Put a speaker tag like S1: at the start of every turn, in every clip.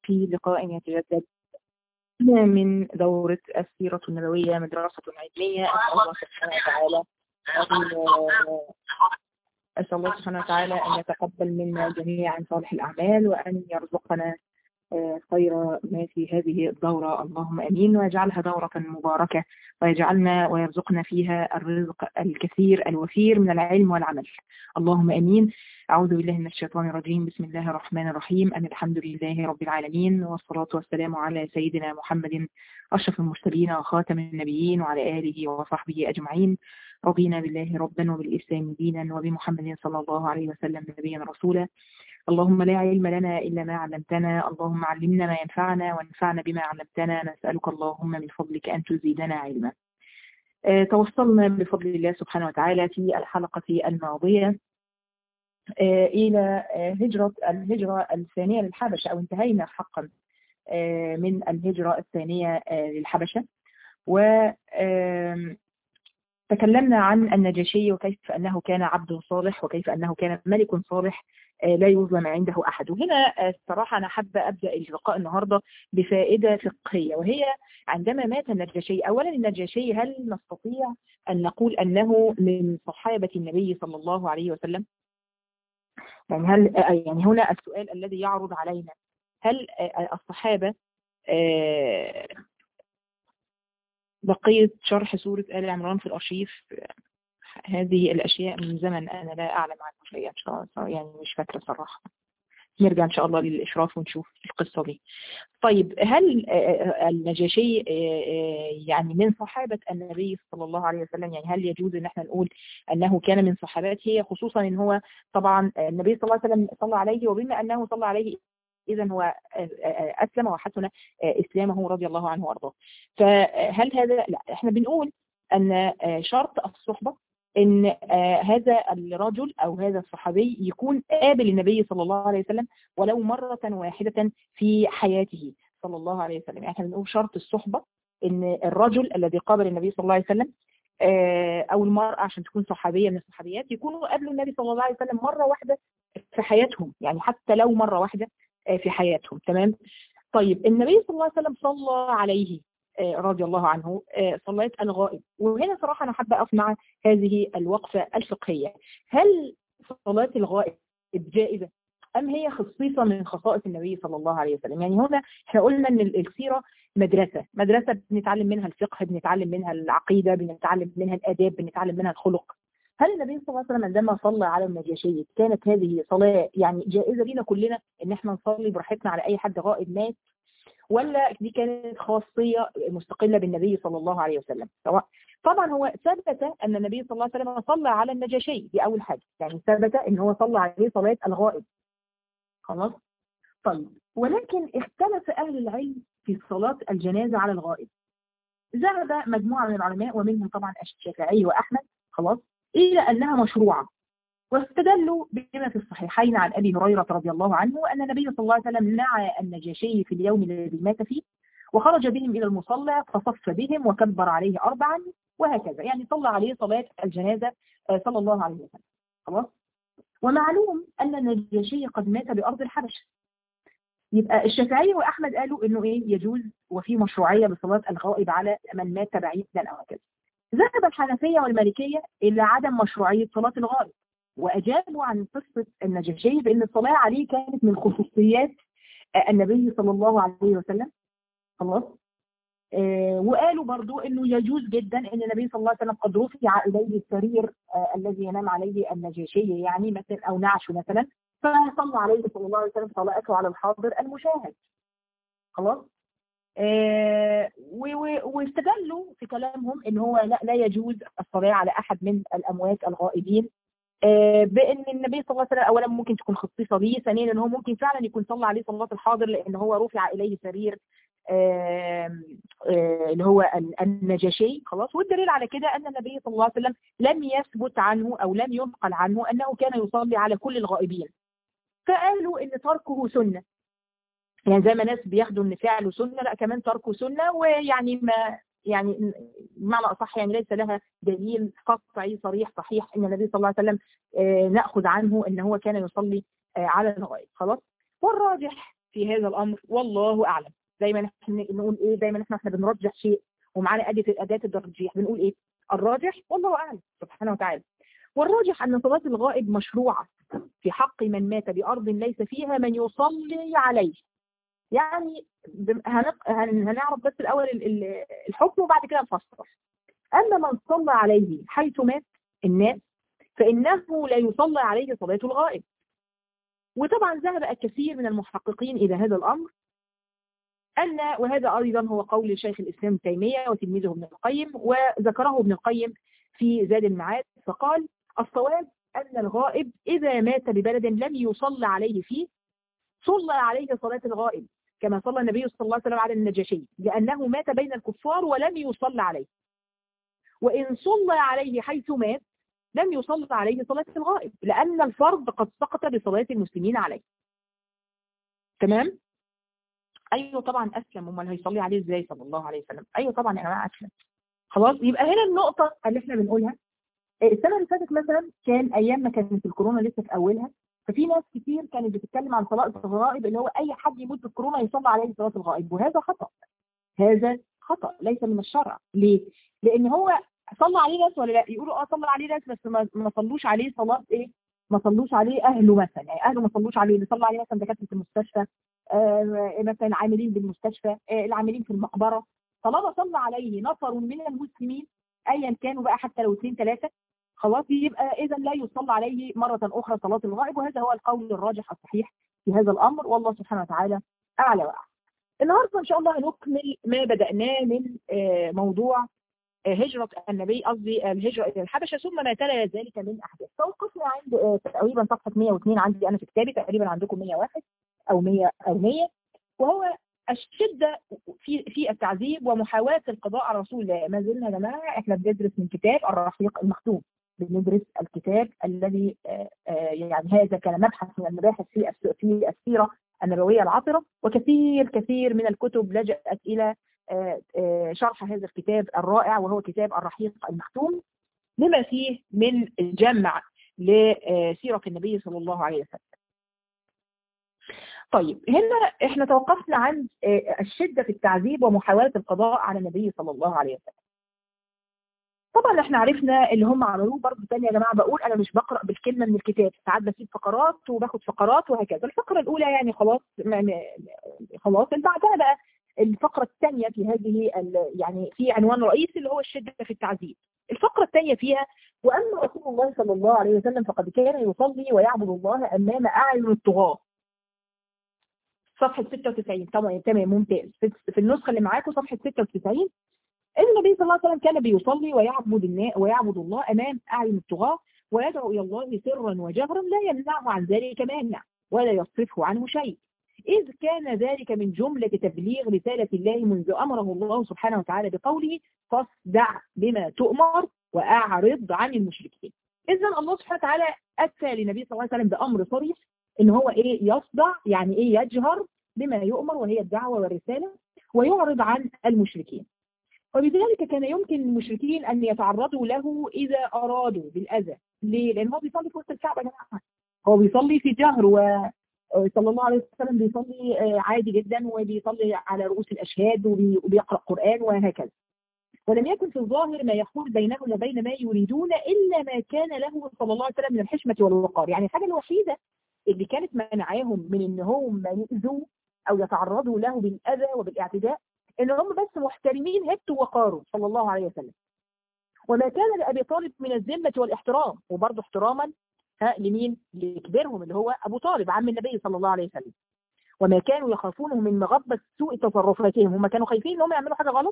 S1: في لقاء يتجدد من دورة السيرة النبوية مدرسة علمية أسأل الله سبحانه وتعالى أسأل الله سبحانه وتعالى أن يتقبل منا جميعا صالح الأعمال وأن يرزقنا خير ما في هذه الدورة اللهم أمين ويجعلها دورة مباركة ويجعلنا ويرزقنا فيها الرزق الكثير الوفير من العلم والعمل اللهم أمين أعوذ بالله من الشيطان الرجيم بسم الله الرحمن الرحيم أن الحمد لله رب العالمين والصلاة والسلام على سيدنا محمد أشرف المرسلين وخاتم النبيين وعلى آله وصحبه أجمعين رضينا بالله ربا وبالإسلام دينا وبمحمد صلى الله عليه وسلم نبيا رسولا اللهم لا علم لنا إلا ما علمتنا اللهم علمنا ما ينفعنا وانفعنا بما علمتنا نسألك اللهم من فضلك أن تزيدنا علما أه توصلنا بفضل الله سبحانه وتعالى في الحلقة الماضية أه إلى هجرة الهجرة الثانية للحبشة أو انتهينا حقا أه من الهجرة الثانية للحبشة و تكلمنا عن النجاشي وكيف أنه كان عبد صالح وكيف أنه كان ملك صالح لا يظلم عنده أحد وهنا الصراحة أنا حابة أبدأ اللقاء النهاردة بفائدة فقهية وهي عندما مات النجاشي أولا النجاشي هل نستطيع أن نقول أنه من صحابة النبي صلى الله عليه وسلم يعني هل يعني هنا السؤال الذي يعرض علينا هل الصحابة بقية شرح سورة آل عمران في الأرشيف هذه الأشياء من زمن أنا لا أعلم عنه شيئا يعني مش فاكرة صراحة نرجع إن شاء الله للإشراف ونشوف القصة دي طيب هل النجاشي يعني من صحابة النبي صلى الله عليه وسلم يعني هل يجوز ان احنا نقول انه كان من صحاباته خصوصا ان هو طبعا النبي صلى الله عليه وسلم صلى عليه وبما انه صلى عليه إذا هو أسلم وحسن إسلامه رضي الله عنه وأرضاه فهل هذا لا احنا بنقول أن شرط الصحبة ان هذا الرجل او هذا الصحابي يكون قابل النبي صلى الله عليه وسلم ولو مرة واحدة في حياته صلى الله عليه وسلم يعني احنا بنقول شرط الصحبة ان الرجل الذي قابل النبي صلى الله عليه وسلم او المرأة عشان تكون صحابية من الصحابيات يكونوا قابلوا النبي صلى الله عليه وسلم مرة واحدة في حياتهم يعني حتى لو مرة واحدة في حياتهم تمام طيب النبي صلى الله عليه وسلم صلى عليه رضي الله عنه صلاة الغائب وهنا صراحة أنا حابة أقف مع هذه الوقفة الفقهية هل صلاة الغائب جائزة أم هي خصيصة من خصائص النبي صلى الله عليه وسلم يعني هنا احنا قلنا أن السيرة مدرسة مدرسة بنتعلم منها الفقه بنتعلم منها العقيدة بنتعلم منها الآداب بنتعلم منها الخلق هل النبي صلى الله عليه وسلم عندما صلى على النجاشي كانت هذه صلاة يعني جائزة لنا كلنا ان احنا نصلي براحتنا على اي حد غائب مات ولا دي كانت خاصية مستقلة بالنبي صلى الله عليه وسلم سواء طبعا هو ثبت ان النبي صلى الله عليه وسلم صلى على النجاشي دي اول حاجة يعني ثبت ان هو صلى عليه صلاة الغائب خلاص طيب ولكن اختلف اهل العلم في صلاة الجنازة على الغائب ذهب مجموعة من العلماء ومنهم طبعا الشافعي واحمد خلاص إلى أنها مشروعة واستدلوا بما في الصحيحين عن أبي هريرة رضي الله عنه أن النبي صلى الله عليه وسلم نعى النجاشي في اليوم الذي مات فيه وخرج بهم إلى المصلى فصف بهم وكبر عليه أربعا وهكذا يعني صلى عليه صلاة الجنازة صلى الله عليه وسلم خلاص ومعلوم أن النجاشي قد مات بأرض الحبشة يبقى الشافعي وأحمد قالوا إنه إيه يجوز وفي مشروعية بصلاة الغائب على من مات بعيدا أو هكذا ذهب الحنفية والمالكية إلى عدم مشروعية صلاة الغائب وأجابوا عن قصة النجاشي بأن الصلاة عليه كانت من خصوصيات النبي صلى الله عليه وسلم خلاص آه وقالوا برضو أنه يجوز جدا أن النبي صلى الله عليه وسلم قد رفع إليه السرير آه الذي ينام عليه النجاشي يعني مثلا أو نعش مثلا فصلى عليه صلى الله عليه وسلم صلاته على الحاضر المشاهد خلاص آه واستدلوا في كلامهم ان هو لا, لا يجوز الصلاة على احد من الاموات الغائبين آه بان النبي صلى الله عليه وسلم اولا ممكن تكون خصيصه به ثانيا ان هو ممكن فعلا يكون صلى عليه صلاه الحاضر لان هو رفع اليه سرير آه اللي هو النجاشي خلاص والدليل على كده ان النبي صلى الله عليه وسلم لم يثبت عنه او لم ينقل عنه انه كان يصلي على كل الغائبين فقالوا ان تركه سنه يعني زي ما ناس بياخدوا ان فعله سنه لا كمان تركه سنه ويعني ما يعني بمعنى اصح يعني ليس لها دليل قطعي صريح صحيح ان النبي صلى الله عليه وسلم آه ناخذ عنه ان هو كان يصلي آه على الغائب خلاص والراجح في هذا الامر والله اعلم دايما احنا نقول ايه دايما احنا احنا بنرجح شيء ومعانا اداه اداه الترجيح بنقول ايه الراجح والله اعلم سبحانه وتعالى والراجح ان صلاه الغائب مشروعه في حق من مات بارض ليس فيها من يصلي عليه يعني هنعرف بس الاول الحكم وبعد كده نفصل اما من صلى عليه حيث مات الناس فانه لا يصلى عليه صلاه الغائب وطبعا ذهب الكثير من المحققين الى هذا الامر أن وهذا أيضا هو قول شيخ الإسلام تيمية وتلميذه ابن القيم وذكره ابن القيم في زاد المعاد فقال الصواب أن الغائب إذا مات ببلد لم يصلى عليه فيه صلى عليه صلاة الغائب كما صلى النبي صلى الله عليه وسلم على النجاشي لأنه مات بين الكفار ولم يصلى عليه وإن صلى عليه حيث مات لم يصلى عليه صلاة الغائب لأن الفرض قد سقط بصلاة المسلمين عليه تمام ايوه طبعا اسلم امال هيصلي عليه ازاي صلى الله عليه وسلم ايوه طبعا يا جماعه اسلم خلاص يبقى هنا النقطه اللي احنا بنقولها السنه اللي فاتت مثلا كان ايام ما كانت الكورونا لسه في اولها ففي ناس كتير كانت بتتكلم عن صلاه الغائب اللي هو اي حد يموت بالكورونا يصلى عليه صلاه الغائب وهذا خطا هذا خطا ليس من الشرع ليه لان هو صلى عليه ناس ولا لا يقولوا اه صلى عليه ناس بس ما صلوش عليه صلاه ايه ما صلوش عليه اهله مثلا يعني اهله ما صلوش عليه اللي صلى عليه مثلا دكاتره المستشفى آه مثلا عاملين بالمستشفى آه العاملين في المقبره طالما صلى عليه نفر من المسلمين ايا كانوا بقى حتى لو اثنين ثلاثه خلاص يبقى اذا لا يصلى عليه مره اخرى صلاه الغائب وهذا هو القول الراجح الصحيح في هذا الامر والله سبحانه وتعالى اعلى واعلم. النهارده ان شاء الله هنكمل ما بداناه من آه موضوع هجرة النبي قصدي الهجرة إلى الحبشة ثم ما تلا ذلك من أحداث توقفنا عند تقريبا صفحة 102 عندي أنا في كتابي تقريبا عندكم 101 أو 100 أو 100 وهو الشدة في في التعذيب ومحاولة القضاء على رسول الله ما زلنا يا جماعة احنا بندرس من كتاب الرحيق المختوم بندرس الكتاب الذي يعني هذا كان مبحث من المباحث في في السيرة النبوية العطرة وكثير كثير من الكتب لجأت إلى شرح هذا الكتاب الرائع وهو كتاب الرحيق المختوم لما فيه من جمع لسيرة النبي صلى الله عليه وسلم طيب هنا احنا توقفنا عند الشدة في التعذيب ومحاولة القضاء على النبي صلى الله عليه وسلم طبعا احنا عرفنا اللي هم عملوه برضه تاني يا جماعه بقول انا مش بقرا بالكلمه من الكتاب ساعات بسيب فقرات وباخد فقرات وهكذا الفقره الاولى يعني خلاص خلاص اللي بعدها بقى الفقرة الثانية في هذه يعني في عنوان رئيسي اللي هو الشدة في التعذيب الفقرة الثانية فيها وأما رسول الله صلى الله عليه وسلم فقد كان يصلي ويعبد الله أمام أعين الطغاة صفحة 96 طبعا تمام ممتاز في النسخة اللي معاكم صفحة 96 النبي صلى الله عليه وسلم كان بيصلي ويعبد الناس ويعبد الله أمام أعين الطغاة ويدعو إلى الله سرا وجهرا لا يمنعه عن ذلك مانع ولا يصرفه عنه شيء إذ كان ذلك من جملة تبليغ رسالة الله منذ أمره الله سبحانه وتعالى بقوله فاصدع بما تؤمر وأعرض عن المشركين إذا الله سبحانه وتعالى أتى للنبي صلى الله عليه وسلم بأمر صريح إن هو إيه يصدع يعني إيه يجهر بما يؤمر وهي الدعوة والرسالة ويعرض عن المشركين وبذلك كان يمكن للمشركين أن يتعرضوا له إذا أرادوا بالأذى ليه؟ لأن هو بيصلي في وسط الكعبة يا جماعة هو بيصلي في جهر و صلى الله عليه وسلم بيصلي عادي جدا وبيصلي على رؤوس الأشهاد وبيقرأ قرآن وهكذا ولم يكن في الظاهر ما يحول بينهم وبين ما يريدون إلا ما كان له صلى الله عليه وسلم من الحشمة والوقار يعني الحاجة الوحيدة اللي كانت منعاهم من ان هم يؤذوا أو يتعرضوا له بالأذى وبالاعتداء ان هم بس محترمين هبته وقاره صلى الله عليه وسلم وما كان لأبي طالب من الذمة والاحترام وبرضه احتراما ها لمين لكبيرهم اللي هو أبو طالب عم النبي صلى الله عليه وسلم وما كانوا يخافونه من مغبة سوء تصرفاتهم هم كانوا خايفين ان هم يعملوا حاجة غلط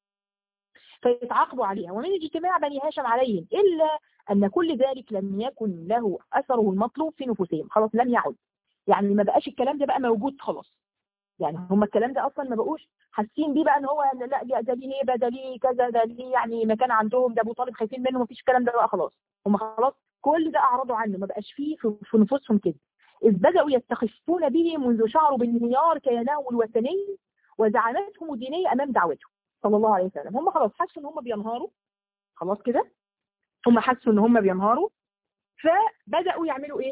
S1: فيتعاقبوا عليها ومن اجتماع بني هاشم عليهم إلا أن كل ذلك لم يكن له أثره المطلوب في نفوسهم خلاص لم يعد يعني ما بقاش الكلام ده بقى موجود خلاص يعني هم الكلام ده اصلا ما بقوش حاسين بيه بقى ان هو لا ده ليه هيبه ده ليه كذا ده ليه يعني مكان عندهم ده ابو طالب خايفين منه ما فيش الكلام ده بقى خلاص هم خلاص كل ده اعرضوا عنه ما بقاش فيه في نفوسهم كده إذ بدأوا يستخفون به منذ شعروا بانهيار كيانهم الوثني وزعامتهم الدينية أمام دعوته صلى الله عليه وسلم هم خلاص حسوا ان هم بينهاروا خلاص كده هم حسوا ان هم بينهاروا فبدأوا يعملوا ايه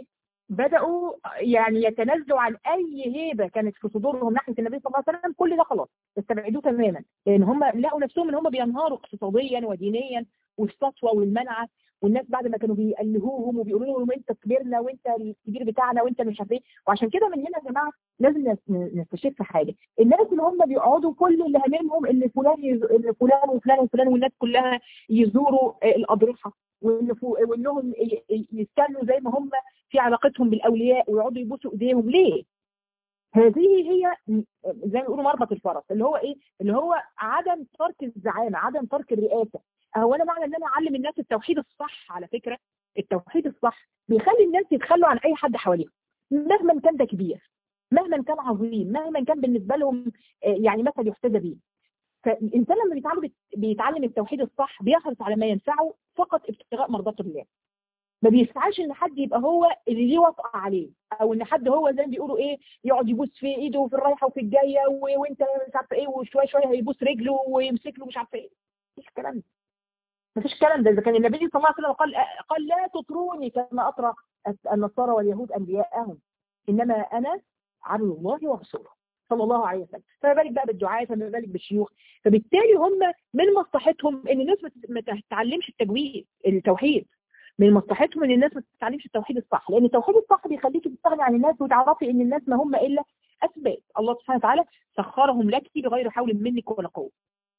S1: بدأوا يعني يتنازلوا عن أي هيبة كانت في صدورهم ناحية النبي صلى الله عليه وسلم كل ده خلاص استبعدوه تماما لأن هم لقوا نفسهم إن هم بينهاروا اقتصاديا ودينيا والسطوة والمنعة والناس بعد ما كانوا بيألهوهم وبيقولوا لهم انت كبرنا وانت الكبير بتاعنا وانت مش عارف ايه وعشان كده من هنا يا جماعه لازم نستشف حاجه الناس اللي هم بيقعدوا كل اللي هاممهم ان فلان يز... ان فلان وفلان وفلان والناس كلها يزوروا الاضرحه وان وانهم يستنوا زي ما هم في علاقتهم بالاولياء ويقعدوا يبوسوا ايديهم ليه؟ هذه هي زي ما بيقولوا مربط الفرس اللي هو ايه؟ اللي هو عدم ترك الزعامه، عدم ترك الرئاسه، هو انا معنى ان انا اعلم الناس التوحيد الصح على فكره التوحيد الصح بيخلي الناس يتخلوا عن اي حد حواليهم مهما كان ده كبير مهما كان عظيم مهما كان بالنسبه لهم يعني مثل يحتذى به فالانسان لما بيتعلم بيتعلم التوحيد الصح بيحرص على ما ينفعه فقط ابتغاء مرضات الله ما بيسعاش ان حد يبقى هو اللي ليه وطأ عليه او ان حد هو زي ما بيقولوا ايه يقعد يبوس في ايده وفي الرايحه وفي الجايه وانت مش عارفه ايه وشويه شويه هيبوس رجله ويمسك له مش عارفه ايه مفيش الكلام ده مفيش الكلام ده اذا كان النبي صلى الله عليه وسلم قال قال لا تطروني كما اطرى النصارى واليهود انبياءهم انما انا عبد الله ورسوله صلى الله عليه وسلم فما بالك بقى بالدعاء فما بالك بالشيوخ فبالتالي هم من مصلحتهم ان الناس ما تتعلمش التجويد التوحيد من مصلحتهم ان الناس ما تتعلمش التوحيد الصح لان التوحيد الصح بيخليكي تستغني عن الناس وتعرفي ان الناس ما هم الا اسباب الله سبحانه وتعالى سخرهم لك بغير حول منك ولا قوه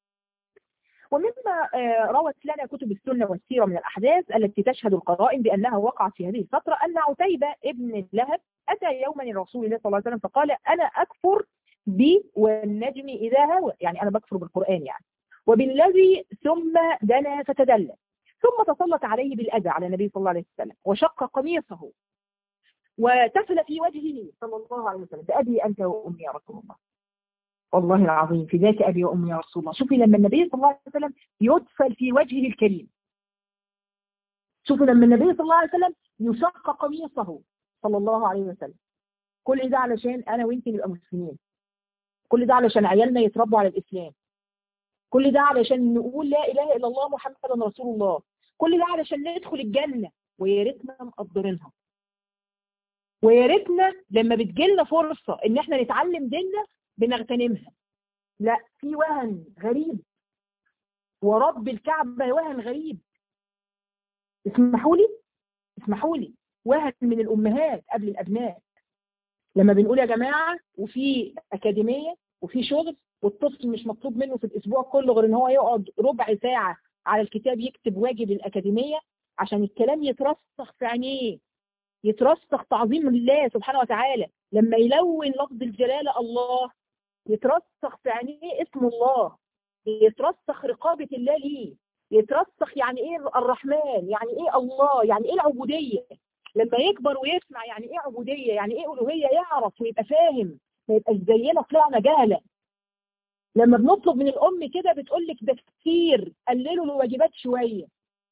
S1: ومما روت لنا كتب السنة والسيرة من الأحداث التي تشهد القرائن بأنها وقعت في هذه الفترة أن عتيبة ابن لهب أتى يوما لرسول الله صلى الله عليه وسلم فقال أنا أكفر بي والنجم إذا هوى يعني أنا بكفر بالقرآن يعني وبالذي ثم دنا فتدلى ثم تسلط عليه بالأذى على النبي صلى الله عليه وسلم وشق قميصه وتفل في وجهه صلى الله عليه وسلم بأبي أنت وأمي يا رسول الله والله العظيم في ذات أبي وأمي يا رسول الله شوفي لما النبي صلى الله عليه وسلم يدفل في وجهه الكريم شوفي لما النبي صلى الله عليه وسلم يشق قميصه صلى الله عليه وسلم كل ده علشان أنا وإنت نبقى مسلمين كل ده علشان عيالنا يتربوا على الإسلام كل ده علشان نقول لا إله إلا الله محمد رسول الله كل ده علشان ندخل الجنة ويا ريتنا مقدرينها ويا ريتنا لما بتجيلنا فرصة إن احنا نتعلم ديننا بنغتنمها لا في وهن غريب ورب الكعبة وهن غريب اسمحوا لي اسمحوا لي وهن من الأمهات قبل الأبناء لما بنقول يا جماعة وفي أكاديمية وفي شغل والطفل مش مطلوب منه في الأسبوع كله غير إن هو يقعد ربع ساعة على الكتاب يكتب واجب الأكاديمية عشان الكلام يترسخ في عينيه يترسخ تعظيم لله سبحانه وتعالى لما يلون لفظ الجلالة الله يترسخ في عينيه اسم الله يترسخ رقابة الله ليه يترسخ يعني ايه الرحمن يعني ايه الله يعني ايه العبودية لما يكبر ويسمع يعني ايه عبودية يعني ايه ألوهية يعرف ويبقى فاهم ما يبقاش زينا طلعنا جهلة لما بنطلب من الأم كده بتقول لك ده كتير قللوا الواجبات شوية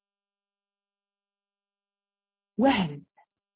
S1: وهن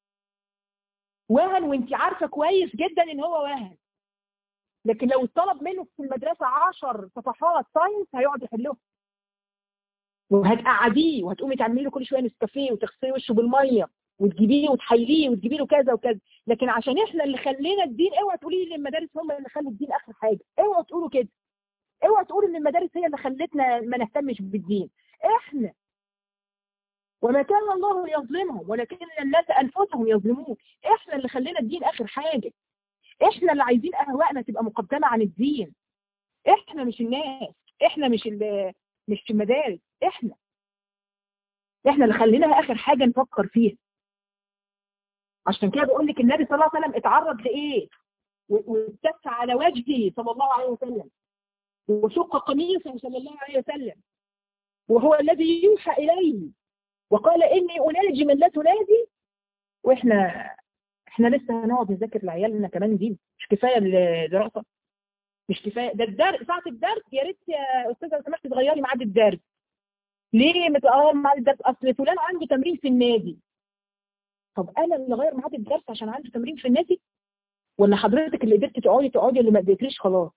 S1: وهن وانت عارفة كويس جدا ان هو وهن لكن لو طلب منه في المدرسة عشر صفحات ساينس هيقعد يحلهم وهتقعديه وهتقومي تعملي له كل شويه نسكافيه وتغسلي وشه بالميه وتجيبيه وتحيليه وتجيبي له كذا وكذا لكن عشان احنا اللي خلينا الدين اوعى تقولي لي المدارس هم اللي خلوا الدين اخر حاجه اوعى تقولوا كده اوعى تقولوا ان المدارس هي اللي خلتنا ما نهتمش بالدين احنا وما كان الله يظلمهم ولكن الناس انفسهم يظلمون احنا اللي خلينا الدين اخر حاجه احنا اللي عايزين اهوائنا تبقى مقدمه عن الدين احنا مش الناس احنا مش مش في المدارس احنا احنا اللي خليناها اخر حاجه نفكر فيها عشان كده بقول لك النبي صلى الله عليه وسلم اتعرض لايه واتسع على وجهه صلى الله عليه وسلم وشق قميصه صلى الله عليه وسلم وهو الذي يوحى اليه وقال اني اناجي من لا تنادي واحنا احنا لسه هنقعد نذاكر لعيالنا كمان دين مش كفايه الدراسه مش كفايه ده الدرس ساعه الدرس يا ريت يا استاذه لو سمحتي تغيري ميعاد الدرس ليه متغير ميعاد الدرس اصل فلان عنده تمرين في النادي طب انا اللي اغير ميعاد الدرس عشان عنده تمرين في النادي ولا حضرتك اللي قدرتي تقعدي تقعدي اللي ما قدرتيش خلاص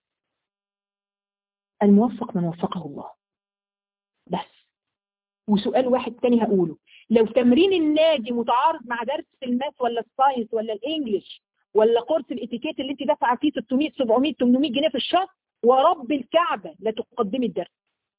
S1: الموفق من وفقه الله بس وسؤال واحد تاني هقوله لو تمرين النادي متعارض مع درس الماث ولا الساينس ولا الانجليش ولا كورس الاتيكيت اللي انت دافعه فيه 600 700 800 جنيه في الشهر ورب الكعبه لا تقدمي الدرس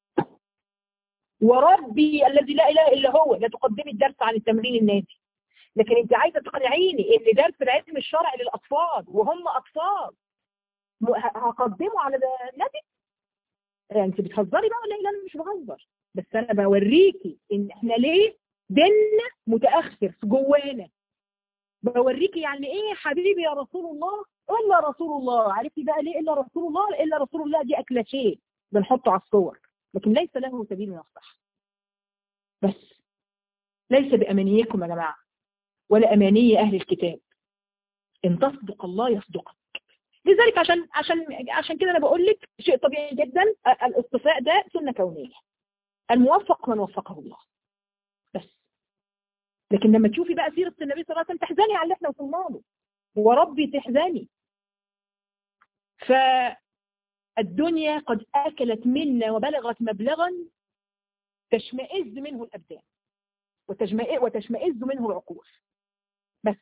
S1: وربي الذي لا اله الا هو لا تقدمي الدرس عن التمرين النادي لكن انت عايزه تقنعيني ان درس العلم الشرعي للاطفال وهم اطفال هقدمه على النادي يعني انت بتهزري بقى ولا ايه لا انا مش بهزر بس انا بوريكي ان احنا ليه ديننا متاخر في جوانا بوريكي يعني ايه حبيبي يا رسول الله الا رسول الله عرفتي بقى ليه الا رسول الله الا رسول الله دي اكله شيء بنحطه على الصور لكن ليس له سبيل يصلح بس ليس بامانيكم يا جماعه ولا اماني اهل الكتاب ان تصدق الله يصدقك لذلك عشان عشان عشان كده انا بقول لك شيء طبيعي جدا الاصطفاء ده سنه كونيه الموفق من وفقه الله بس لكن لما تشوفي بقى سيره النبي صلى الله عليه وسلم تحزني على اللي احنا وصلنا له وربي تحزني فالدنيا قد اكلت منا وبلغت مبلغا تشمئز منه الابدان وتشمئز منه العقول بس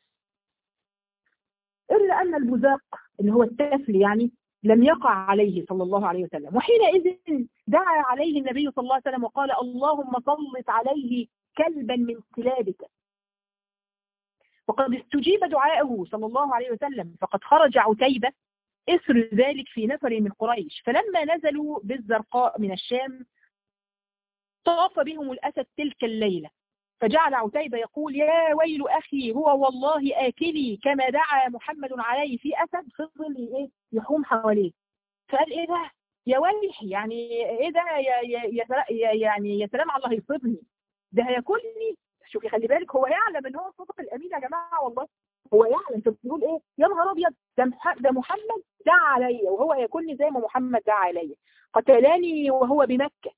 S1: إلا أن البزاق اللي هو التافل يعني لم يقع عليه صلى الله عليه وسلم وحينئذ دعا عليه النبي صلى الله عليه وسلم وقال اللهم سلط عليه كلبا من كلابك وقد استجيب دعاءه صلى الله عليه وسلم فقد خرج عتيبة إثر ذلك في نفر من قريش فلما نزلوا بالزرقاء من الشام طاف بهم الأسد تلك الليلة فجعل عتيبة يقول يا ويل أخي هو والله آكلي كما دعا محمد عليه في أسد فضل إيه يحوم حواليه فقال إيه ده يا ويحي يعني إيه ده يا, يا, يا, يعني يا سلام على الله يصيبني ده هياكلني شوفي خلي بالك هو يعلم ان هو الصدق الامين يا جماعه والله هو يعلم انت بتقول ايه يا نهار ابيض ده ده محمد دعا عليا وهو ياكلني زي ما محمد دعا عليا قتلاني وهو بمكه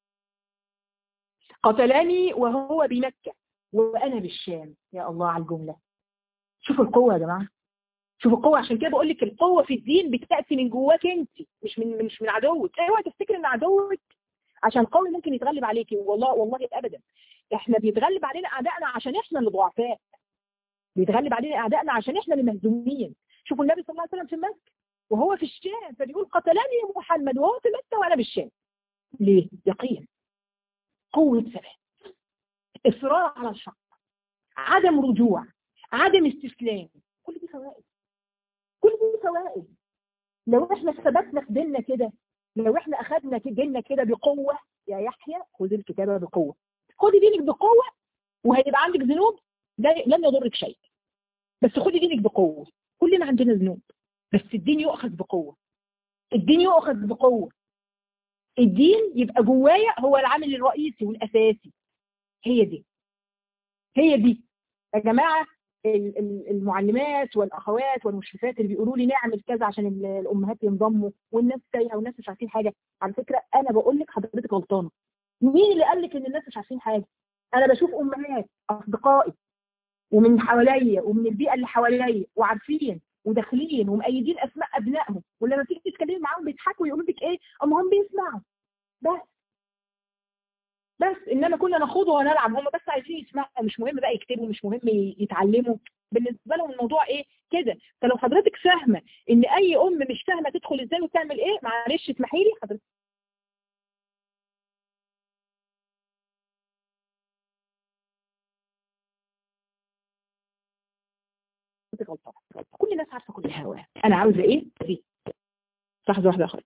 S1: قتلني وهو بمكة وأنا بالشام يا الله على الجملة شوفوا القوة يا جماعة شوفوا القوة عشان كده بقول لك القوة في الدين بتأتي من جواك انت مش من مش من عدوك اوعى تفتكر ان عدوك عشان قوي ممكن يتغلب عليكي والله والله ابدا احنا بيتغلب علينا اعدائنا عشان احنا اللي ضعفاء بيتغلب علينا اعدائنا عشان احنا اللي مهزومين شوفوا النبي صلى الله عليه وسلم في مكة وهو في الشام فبيقول قتلني محمد وهو في مكة وانا بالشام ليه يقين قوة ثبات إصرار على الحق عدم رجوع عدم استسلام كل دي فوائد كل دي فوائد لو احنا ثبتنا في ديننا كده لو احنا اخذنا ديننا كده بقوة يا يحيى خذ الكتابة بقوة خدي دينك بقوة وهيبقى عندك ذنوب ده لن يضرك شيء بس خدي دينك بقوة كلنا عندنا ذنوب بس الدين يؤخذ بقوة الدين يؤخذ بقوة الدين يبقى جوايا هو العامل الرئيسي والاساسي هي دي هي دي يا جماعه المعلمات والاخوات والمشرفات اللي بيقولوا لي نعمل كذا عشان الامهات ينضموا والناس تايهه والناس مش عارفين حاجه على فكره انا بقول لك حضرتك غلطانه مين اللي قال لك ان الناس مش عارفين حاجه انا بشوف امهات اصدقائي ومن حواليا ومن البيئه اللي حواليا وعارفين وداخلين ومؤيدين اسماء ابنائهم ولما تيجي تتكلمي معاهم بيضحكوا ويقولوا لك ايه اما هم بيسمعوا بس بس انما كنا نخوض ونلعب هم بس عايزين يسمعوا مش مهم بقى يكتبوا مش مهم يتعلموا بالنسبه لهم الموضوع ايه كده فلو حضرتك فاهمه ان اي ام مش فاهمه تدخل ازاي وتعمل ايه معلش اسمحي لي حضرتك غلطانه كل الناس عارفه كل هوا انا عاوزه ايه دي لحظه واحده اخرج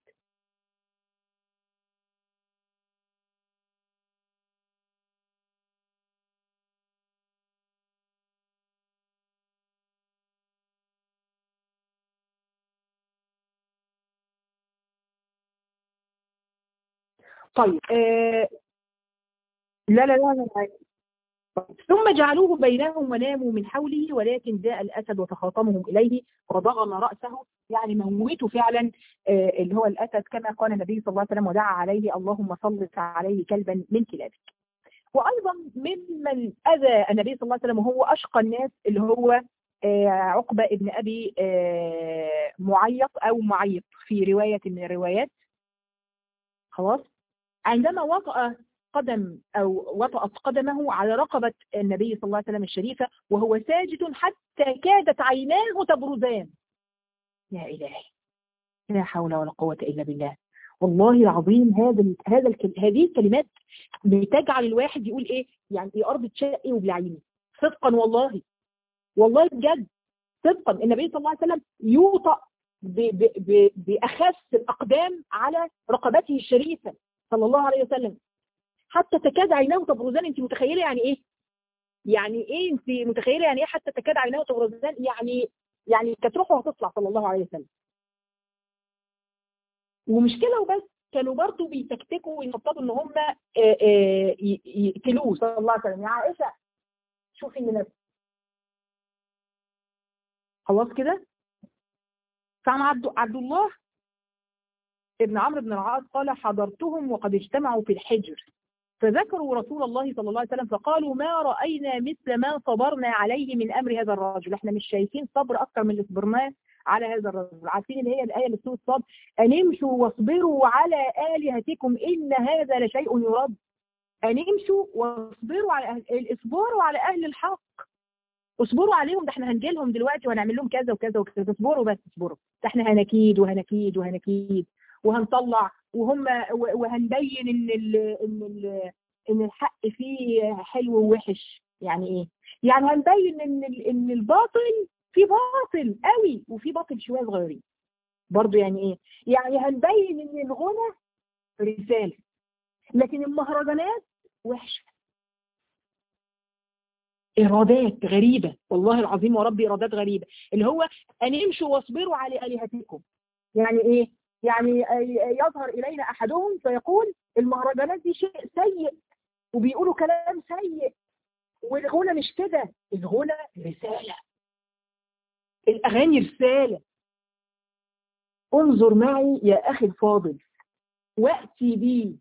S1: طيب آه لا لا لا لا ثم جعلوه بينهم وناموا من حوله ولكن جاء الأسد وتخاطمهم إليه وضغم رأسه يعني موته فعلا آه اللي هو الأسد كما قال النبي صلى الله عليه وسلم ودعا عليه اللهم سلط عليه كلبا من كلابك وأيضا ممن أذى النبي صلى الله عليه وسلم وهو أشقى الناس اللي هو آه عقبة ابن أبي آه معيط أو معيط في رواية من الروايات خلاص عندما وطأ قدم أو وطأت قدمه على رقبة النبي صلى الله عليه وسلم الشريفة وهو ساجد حتى كادت عيناه تبرزان يا إلهي لا حول ولا قوة إلا بالله والله العظيم هذا هذا الكل... هذه الكلمات بتجعل الواحد يقول ايه يعني ايه ارض تشقي وبلعيني صدقا والله والله بجد صدقا النبي صلى الله عليه وسلم يوطأ ب... ب... ب... بأخس الأقدام على رقبته الشريفة صلى الله عليه وسلم حتى تكاد عيناه تبرزان انت متخيلة يعني ايه يعني ايه انت متخيلة يعني ايه حتى تكاد عيناه تبرزان يعني يعني كانت روحه هتطلع صلى الله عليه وسلم ومش كده وبس كانوا برضه بيتكتكوا ويخططوا ان هم يقتلوه صلى الله عليه وسلم يا عائشه شوفي النبي خلاص كده فعن عبد عبد الله ابن عمرو بن العاص قال حضرتهم وقد اجتمعوا في الحجر فذكروا رسول الله صلى الله عليه وسلم فقالوا ما رأينا مثل ما صبرنا عليه من أمر هذا الرجل احنا مش شايفين صبر أكثر من اللي صبرناه على هذا الرجل عارفين اللي هي الآية اللي سورة صاد أن امشوا واصبروا على آلهتكم إن هذا لشيء يرد أن امشوا واصبروا على أهل اصبروا على أهل الحق اصبروا عليهم ده احنا هنجي لهم دلوقتي وهنعمل لهم كذا وكذا وكذا اصبروا بس اصبروا ده احنا هنكيد وهنكيد وهنكيد وهنطلع وهم وهنبين ان ال ان ال ان الحق فيه حلو ووحش يعني ايه يعني هنبين ان ان الباطل في باطل قوي وفي باطل شويه صغيرين برضه يعني ايه يعني هنبين ان الغنى رساله لكن المهرجانات وحشه إرادات غريبة والله العظيم وربي إرادات غريبة اللي هو أن يمشوا واصبروا على آلهتكم يعني إيه؟ يعني يظهر إلينا أحدهم فيقول المهرجانات دي شيء سيء وبيقولوا كلام سيء والغنى مش كده الغنى رسالة الأغاني رسالة انظر معي يا أخي الفاضل وأتي بي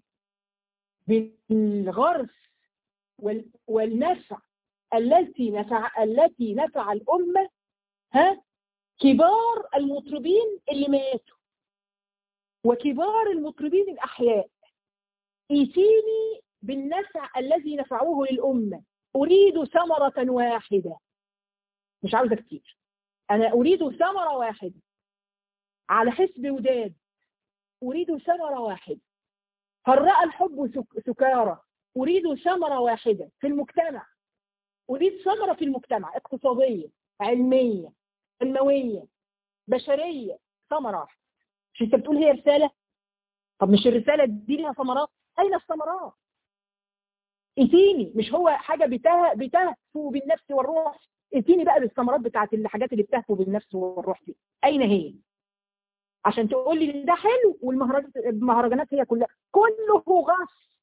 S1: بالغرس والنفع التي نفع التي نفع الأمة ها كبار المطربين اللي ماتوا وكبار المطربين الأحياء ايتيني بالنفع الذي نفعوه للأمة أريد ثمرة واحدة مش عاوزة كتير أنا أريد ثمرة واحدة على حسب وداد أريد ثمرة واحدة هل رأى الحب سكارى أريد ثمرة واحدة في المجتمع أريد ثمرة في المجتمع اقتصادية علمية تنموية بشرية ثمرة واحدة مش انت بتقول هي رسالة طب مش الرسالة دي لها ثمرات أين الثمرات اتيني مش هو حاجة بتهفو بالنفس والروح اتيني بقى بالثمرات بتاعت الحاجات اللي بتهفو بالنفس والروح دي أين هي عشان تقول لي ده حلو والمهرجانات هي كلها كله غص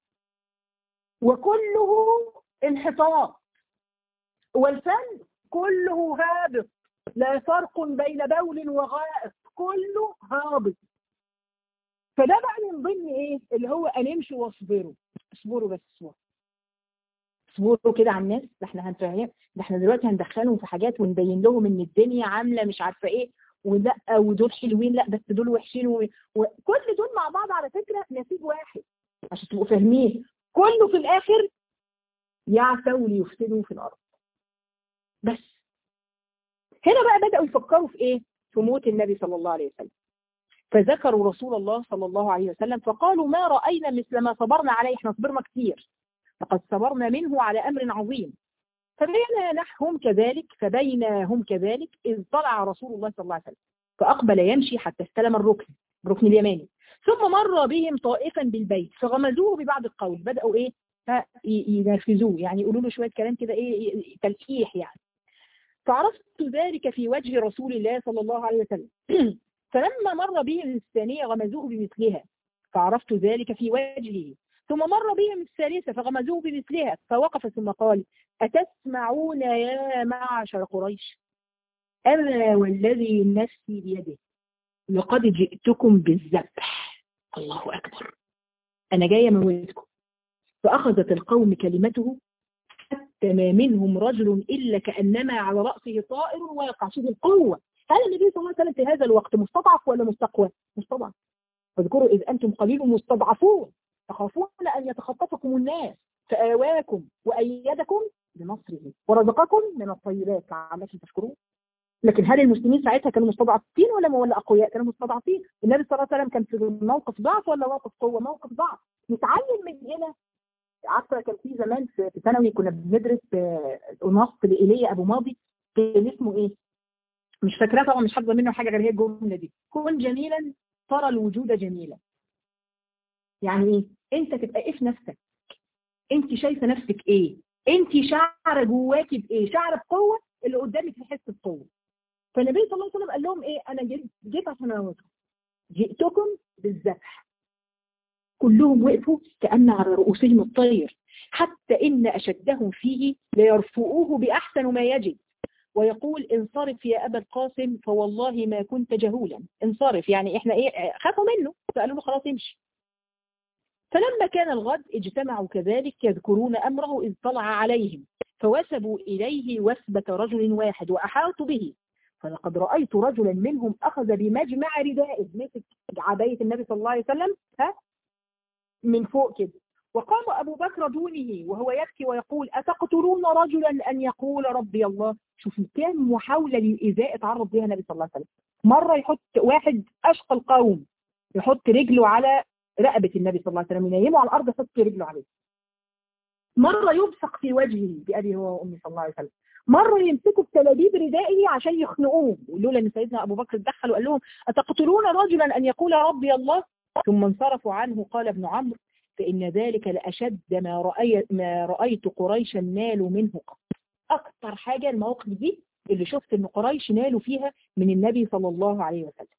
S1: وكله انحطاط والفن كله هابط لا فرق بين بول وغائط كله هابط فده بقى من ضمن ايه اللي هو ان امشوا واصبروا اصبروا بس اصبروا اصبروا كده على الناس ده احنا هنفهم ده احنا دلوقتي هندخلهم في حاجات ونبين لهم ان الدنيا عامله مش عارفه ايه ولا ودول حلوين لا بس دول وحشين و... وكل دول مع بعض على فكره نسيج واحد عشان تبقوا فاهمين كله في الاخر يعثوا ليفسدوا في الارض بس هنا بقى بدأوا يفكروا في ايه في موت النبي صلى الله عليه وسلم فذكروا رسول الله صلى الله عليه وسلم فقالوا ما رأينا مثل ما صبرنا عليه احنا صبرنا كثير لقد صبرنا منه على أمر عظيم فبين نحهم كذلك فبين هم كذلك إذ طلع رسول الله صلى الله عليه وسلم فأقبل يمشي حتى استلم الركن الركن اليماني ثم مر بهم طائفا بالبيت فغمزوه ببعض القول بدأوا ايه ينرفزوه يعني يقولوا له شوية كلام كده ايه تلقيح يعني فعرفت ذلك في وجه رسول الله صلى الله عليه وسلم فلما مر بهم الثانية غمزوه بمثلها فعرفت ذلك في وجهه ثم مر بهم الثالثة فغمزوه بمثلها فوقف ثم قال أتسمعون يا معشر قريش أما والذي نفسي بيده لقد جئتكم بالذبح الله أكبر أنا جاية موتكم فأخذت القوم كلمته حتى ما منهم رجل إلا كأنما على رأسه طائر ويقع شوف القوة هل النبي صلى الله عليه وسلم في هذا الوقت مستضعف ولا مستقوى مستضعف فاذكروا إذ أنتم قليل مستضعفون
S2: تخافون أن يتخطفكم الناس فآواكم وأيدكم بنصره ورزقكم من الطيبات لعلكم تشكرون لكن هل المسلمين ساعتها كانوا مستضعفين ولا ولا اقوياء كانوا مستضعفين النبي صلى الله عليه وسلم كان في موقف ضعف ولا موقف قوه موقف ضعف نتعلم من هنا عارفه كان في زمان في ثانوي كنا بندرس نص لايليا ابو ماضي كان اسمه ايه مش فاكراه طبعا مش حافظه منه حاجه غير هي الجمله دي كن جميلا ترى الوجود جميلا يعني ايه انت تبقى ايه في نفسك انت شايفه نفسك ايه انت شعر جواكي بايه شعر بقوه اللي قدامك يحس بقوه فالنبي صلى الله عليه وسلم قال لهم ايه انا جيت جيت عشان اموتكم جئتكم بالذبح كلهم وقفوا كأن على رؤوسهم الطير حتى إن أشدهم فيه ليرفؤوه بأحسن ما يجد ويقول انصرف يا أبا القاسم فوالله ما كنت جهولا انصرف يعني إحنا إيه خافوا منه فقالوا له خلاص امشي فلما كان الغد اجتمعوا كذلك يذكرون أمره إذ طلع عليهم فوسبوا إليه وثبة رجل واحد وأحاطوا به فلقد رأيت رجلا منهم أخذ بمجمع ردائه مسك عباية النبي صلى الله عليه وسلم ها من فوق كده وقام أبو بكر دونه وهو يبكي ويقول أتقتلون رجلا أن يقول ربي الله شوف كام محاولة للإيذاء اتعرض بها النبي صلى الله عليه وسلم مرة يحط واحد أشقى القوم يحط رجله على رقبة النبي صلى الله عليه وسلم ينيمه على الأرض يحط رجله عليه مرة يبصق في وجهه بأبي هو وأمي صلى الله عليه وسلم مرة يمسكوا بتلابيب ردائه عشان يخنقوه لولا ان سيدنا ابو بكر اتدخل وقال لهم اتقتلون رجلا ان يقول ربي الله ثم انصرفوا عنه قال ابن عمرو فان ذلك لاشد ما رأي ما رايت قريشا نالوا منه قط اكثر حاجه المواقف دي اللي شفت ان قريش نالوا فيها من النبي صلى الله عليه وسلم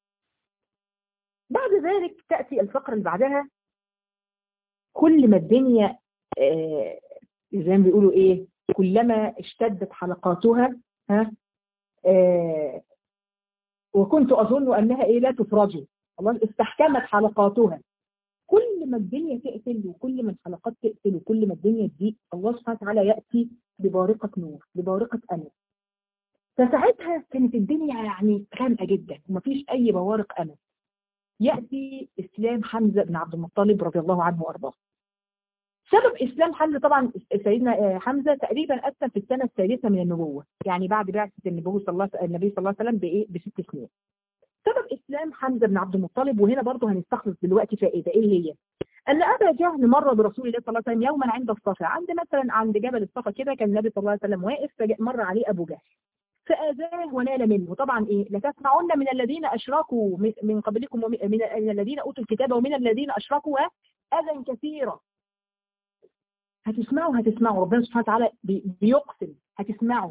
S2: بعد ذلك تاتي الفقره اللي بعدها كل ما الدنيا آه زي ما بيقولوا ايه كلما اشتدت حلقاتها ها آه وكنت أظن أنها إيه لا تفرج الله استحكمت حلقاتها كل ما الدنيا تقتل وكل ما الحلقات تقتل وكل ما الدنيا تضيق الله سبحانه وتعالى يأتي ببارقة نور ببارقة أمل فساعتها كانت الدنيا يعني خانقة جدا ومفيش أي بوارق أمل يأتي إسلام حمزة بن عبد المطلب رضي الله عنه وأرضاه سبب إسلام حمزة طبعا سيدنا حمزة تقريبا أسلم في السنة الثالثة من النبوة يعني بعد بعثة النبوة صلى الله النبي صلى الله عليه وسلم بإيه بست سنين سبب إسلام حمزة بن عبد المطلب وهنا برضه هنستخلص دلوقتي فائدة إيه هي؟ أن أبا جهل مر برسول الله صلى الله عليه وسلم يوما عند الصفا عند مثلا عند جبل الصفا كده كان النبي صلى الله عليه وسلم واقف فمر عليه أبو جهل فآذاه ونال منه طبعا إيه لتسمعن من الذين أشركوا من قبلكم ومن من الذين أوتوا الكتاب ومن الذين أشركوا أذى كثيرا هتسمعوا هتسمعوا ربنا سبحانه وتعالى بيقسم هتسمعوا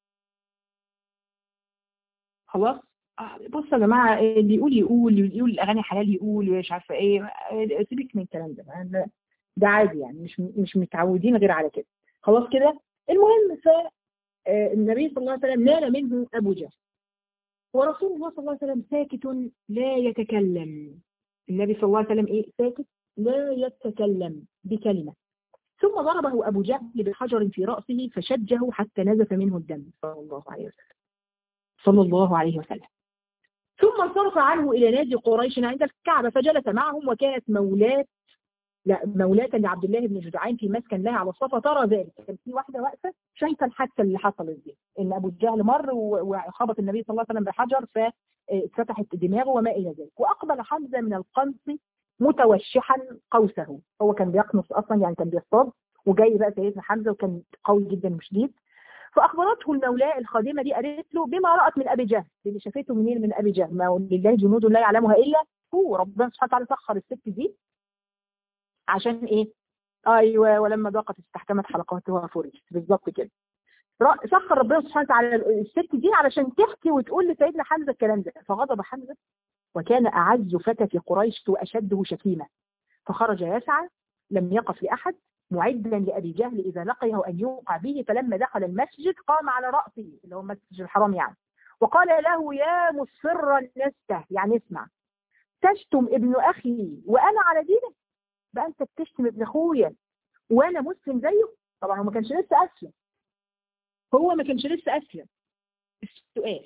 S2: خلاص بصوا يا جماعه اللي يقول يقول اللي يقول الاغاني حلال يقول مش عارفه ايه سيبك من الكلام ده ده عادي يعني مش مش متعودين غير على كده خلاص كده المهم ف النبي صلى الله عليه وسلم نال منه ابو جهل ورسول الله صلى الله عليه وسلم ساكت لا يتكلم النبي صلى الله عليه وسلم ايه ساكت لا يتكلم بكلمه ثم ضربه أبو جهل بحجر في رأسه فشجه حتى نزف منه الدم صلى الله عليه وسلم صلى الله عليه وسلم ثم انصرف عنه إلى نادي قريش عند الكعبة فجلس معهم وكانت مولاة لا مولاة لعبد الله بن جدعان في مسكن لها على الصفا ترى ذلك كان في واحدة واقفة شايفة الحادثة اللي حصلت دي إن أبو جهل مر وخبط النبي صلى الله عليه وسلم بحجر فاتفتحت دماغه وما إلى ذلك وأقبل حمزة من القنص متوشحا قوسه هو كان بيقنص اصلا يعني كان بيصطاد وجاي بقى سيدنا حمزه وكان قوي جدا وشديد فاخبرته المولاه الخادمه دي قالت له بما رات من ابي جهل اللي شافته منين من ابي جهل ما لله جنود لا يعلمها الا هو ربنا سبحانه وتعالى سخر الست دي عشان ايه ايوه ولما ضاقت استحكمت حلقاتها فرجت بالظبط كده سخر ربنا سبحانه وتعالى الست دي علشان تحكي وتقول لسيدنا حمزه الكلام ده فغضب حمزه وكان أعز فتى في قريش وأشده شكيمة فخرج يسعى لم يقف لأحد معدا لأبي جهل إذا لقيه أن يوقع به فلما دخل المسجد قام على رأسه اللي هو مسجد الحرام يعني وقال له يا مصفر النسته يعني اسمع تشتم ابن أخي وأنا على دينك بقى أنت بتشتم ابن أخويا وأنا مسلم زيه طبعا هو ما كانش لسه أسلم هو ما كانش لسه أسلم السؤال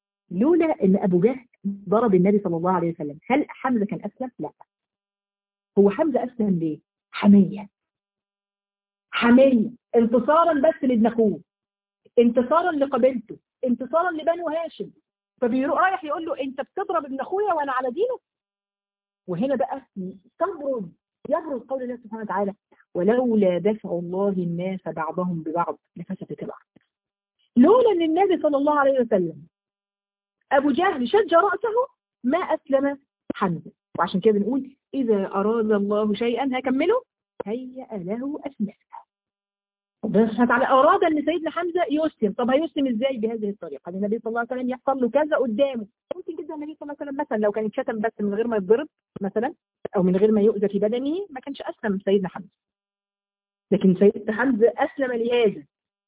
S2: لولا ان ابو جهل ضرب النبي صلى الله عليه وسلم هل حمزه كان اسلم لا هو حمزة أسلم ليه حمية حمية انتصارا بس لابن أخوه انتصارا لقبيلته انتصارا لبنو هاشم فبيروح رايح يقول له انت بتضرب ابن اخويا وانا على دينه وهنا بقى تبرز يبرز قول الله سبحانه وتعالى ولولا دفع الله الناس بعضهم ببعض لفسدت الارض لولا ان النبي صلى الله عليه وسلم ابو جهل شج راسه ما اسلم حمزه وعشان كده بنقول اذا اراد الله شيئا هكمله هيأ له اسبابه ربنا سبحانه وتعالى أراد أن سيدنا حمزة يسلم طب هيسلم إزاي بهذه الطريقة النبي صلى الله عليه وسلم يحصل له كذا قدامه ممكن جدا النبي صلى الله عليه وسلم مثلا لو كان اتشتم بس من غير ما يتضرب مثلا أو من غير ما يؤذى في بدنه ما كانش أسلم سيدنا حمزة لكن سيدنا حمزة أسلم لهذا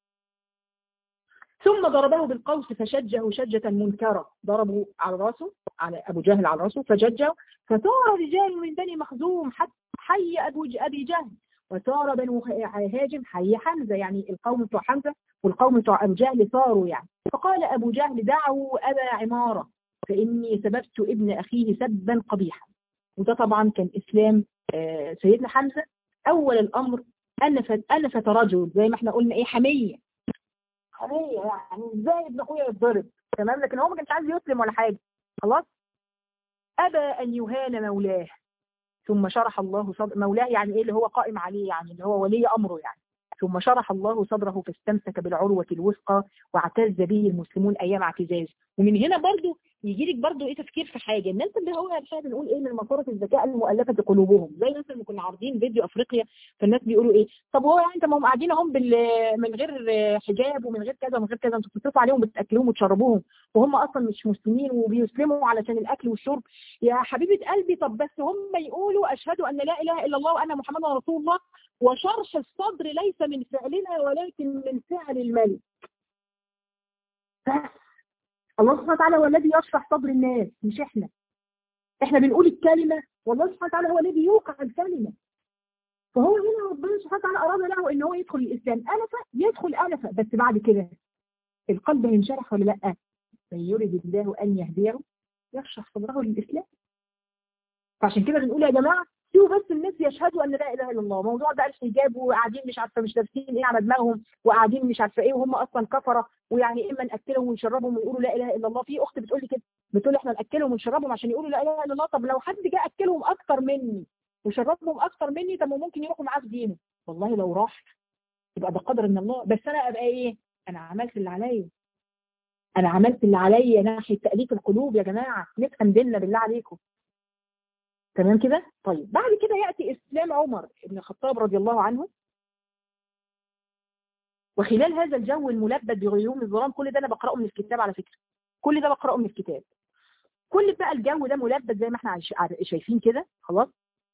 S2: ثم ضربه بالقوس فشجه شجة منكرة ضربه على راسه على أبو جهل على راسه فشجه فثار رجال من بني مخزوم حتى حي أبو أبي جهل وصار بنو هاجم حي حمزة يعني القوم بتوع حمزة والقوم بتوع أبو جهل صاروا يعني فقال أبو جهل دعوا أبا عمارة فإني سببت ابن أخيه سبا قبيحا وده طبعا كان إسلام سيدنا حمزة أول الأمر أنفت أنفت رجل زي ما احنا قلنا إيه حمية حمية يعني إزاي ابن أخويا يتضرب تمام لكن هو ما كانش عايز يسلم ولا حاجة خلاص أبى أن يهان مولاه ثم شرح الله صدر مولاه يعني ايه اللي هو قائم عليه يعني اللي هو ولي امره يعني ثم شرح الله صدره فاستمسك بالعروة الوثقى واعتز به المسلمون ايام اعتزاز ومن هنا برضو يجي لك برضو ايه تفكير في حاجه الناس اللي هو احنا بنقول ايه من مصارة الذكاء المؤلفه قلوبهم زي الناس اللي كنا عارضين فيديو افريقيا فالناس بيقولوا ايه طب هو يعني انت ما هم قاعدين اهم من غير حجاب ومن غير كذا ومن غير كذا انتوا بتصرفوا عليهم بتاكلوهم وتشربوهم وهم اصلا مش مسلمين وبيسلموا علشان الاكل والشرب يا حبيبه قلبي طب بس هم يقولوا اشهد ان لا اله الا الله وان محمدا رسول الله وشرح الصدر ليس من فعلنا ولكن من فعل الملك الله سبحانه وتعالى هو الذي يشرح صدر الناس مش احنا احنا بنقول الكلمة والله سبحانه وتعالى هو الذي يوقع الكلمة فهو هنا ربنا سبحانه وتعالى أراد له ان هو يدخل الإسلام ألفة يدخل ألفة بس بعد كده القلب هينشرح ولا لأ من يريد الله أن يهديه يشرح صدره للإسلام فعشان كده بنقول يا جماعة سيبوا بس الناس يشهدوا ان لا اله الا الله موضوع ده الحجاب وقاعدين مش عارفه مش دارسين ايه على دماغهم وقاعدين مش عارفه ايه وهم اصلا كفره ويعني اما ناكلهم ونشربهم ويقولوا لا اله الا الله في اخت بتقول لي كده بتقول احنا ناكلهم ونشربهم عشان يقولوا لا اله الا الله طب لو حد جه اكلهم اكتر مني وشربهم اكتر مني طب ممكن يروحوا معاه في دينه والله لو راح يبقى ده قدر من الله بس انا ابقى ايه انا عملت اللي عليا انا عملت اللي عليا ناحيه تاليف القلوب يا جماعه نفهم ديننا بالله عليكم تمام كده طيب بعد كده يأتي إسلام عمر بن الخطاب رضي الله عنه وخلال هذا الجو الملبد بغيوم الظلام كل ده أنا بقرأه من الكتاب على فكرة كل ده بقرأه من الكتاب كل بقى الجو ده ملبد زي ما احنا شايفين كده خلاص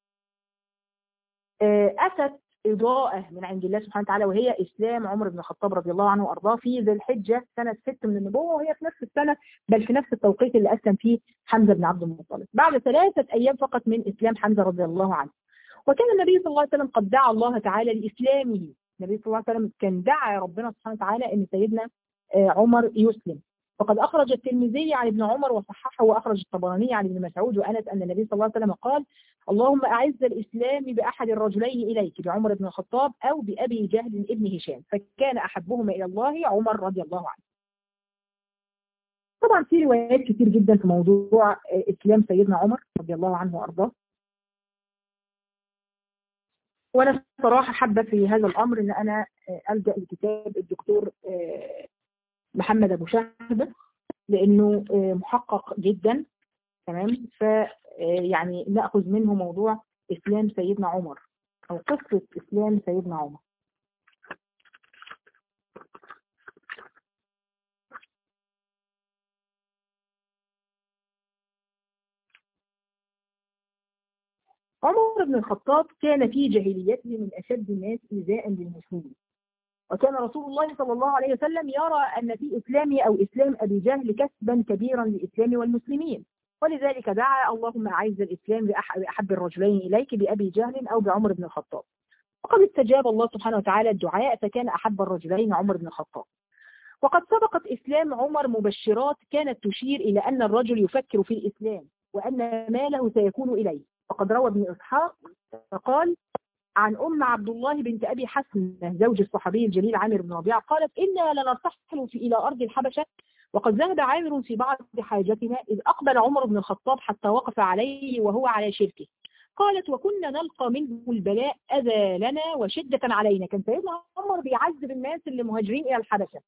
S2: أتت إضاءة من عند الله سبحانه وتعالى وهي إسلام عمر بن الخطاب رضي الله عنه وأرضاه في ذي الحجة سنة ست من النبوة وهي في نفس السنة بل في نفس التوقيت اللي أسلم فيه حمزة بن عبد المطلب بعد ثلاثة أيام فقط من إسلام حمزة رضي الله عنه وكان النبي صلى الله عليه وسلم قد دعا الله تعالى لإسلامه النبي صلى الله عليه وسلم كان دعا ربنا سبحانه وتعالى أن سيدنا عمر يسلم وقد أخرج الترمذي عن ابن عمر وصححه وأخرج الطبراني عن ابن مسعود وأنس أن النبي صلى الله عليه وسلم قال اللهم أعز الإسلام بأحد الرجلين إليك بعمر بن الخطاب أو بأبي جهل ابن هشام فكان أحبهما إلى الله عمر رضي الله عنه طبعا في روايات كتير جدا في موضوع إسلام سيدنا عمر رضي الله عنه وأرضاه وأنا صراحة حابة في هذا الأمر أن أنا ألجأ لكتاب الدكتور محمد أبو شهبة لأنه محقق جدا تمام ف يعني نأخذ منه موضوع إسلام سيدنا عمر أو قصة إسلام سيدنا عمر عمر بن الخطاب كان في جاهليته من أشد الناس إيذاء للمسلمين وكان رسول الله صلى الله عليه وسلم يرى أن في إسلام أو إسلام أبي جهل كسبا كبيرا للإسلام والمسلمين ولذلك دعا اللهم أعز الإسلام بأحب الرجلين إليك بأبي جهل أو بعمر بن الخطاب وقد استجاب الله سبحانه وتعالى الدعاء فكان أحب الرجلين عمر بن الخطاب وقد سبقت إسلام عمر مبشرات كانت تشير إلى أن الرجل يفكر في الإسلام وأن ماله سيكون إليه وقد روى ابن إسحاق فقال عن أم عبد الله بنت أبي حسن زوج الصحابي الجليل عامر بن ربيعة قالت إنا لنرتحل في إلى أرض الحبشة وقد ذهب عامر في بعض حاجتنا إذ أقبل عمر بن الخطاب حتى وقف عليه وهو على شركه قالت وكنا نلقى منه البلاء أذى لنا وشدة علينا كان سيدنا عمر بيعذب الناس اللي مهاجرين إلى الحبشة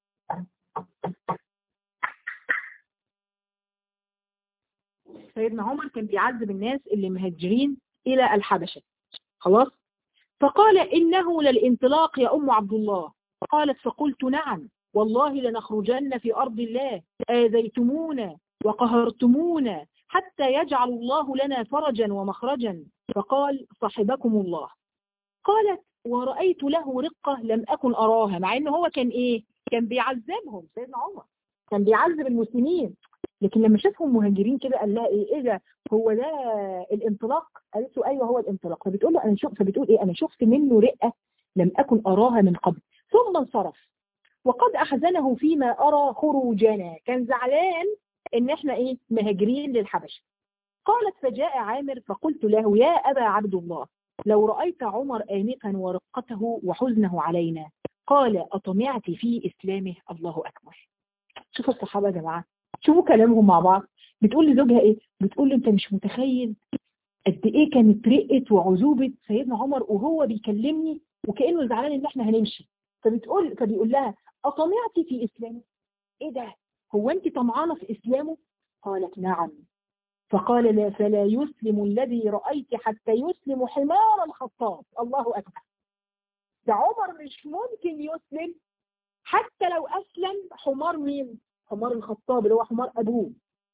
S2: سيدنا عمر كان بيعذب الناس اللي مهاجرين إلى الحبشة خلاص فقال إنه للانطلاق يا أم عبد الله قالت فقلت نعم والله لنخرجن في أرض الله آذيتمونا وقهرتمونا حتى يجعل الله لنا فرجا ومخرجا فقال صاحبكم الله قالت ورأيت له رقة لم أكن أراها مع إنه هو كان إيه كان بيعذبهم سيدنا عمر كان بيعذب المسلمين لكن لما شافهم مهاجرين كده قال لها ايه ايه ده هو ده الانطلاق قالت له ايوه هو الانطلاق فبتقول له انا شفت فبتقول ايه انا شفت منه رقه لم اكن اراها من قبل ثم انصرف وقد احزنه فيما ارى خروجنا كان زعلان ان احنا ايه مهاجرين للحبشه قالت فجاء عامر فقلت له يا ابا عبد الله لو رايت عمر انفا ورقته وحزنه علينا قال اطمعت في اسلامه الله اكبر شوفوا الصحابه يا جماعه شوفوا كلامهم مع بعض بتقول لزوجها ايه بتقول له انت مش متخيل قد ايه كانت رقه وعذوبه سيدنا عمر وهو بيكلمني وكانه زعلان ان احنا هنمشي فبتقول فبيقول لها اطمعتي في اسلامه ايه ده هو انت طمعانه في اسلامه قالت نعم فقال لا فلا يسلم الذي رايت حتى يسلم حمار الخطاب الله اكبر ده عمر مش ممكن يسلم حتى لو اسلم حمار مين حمار الخطاب اللي هو حمار ابوه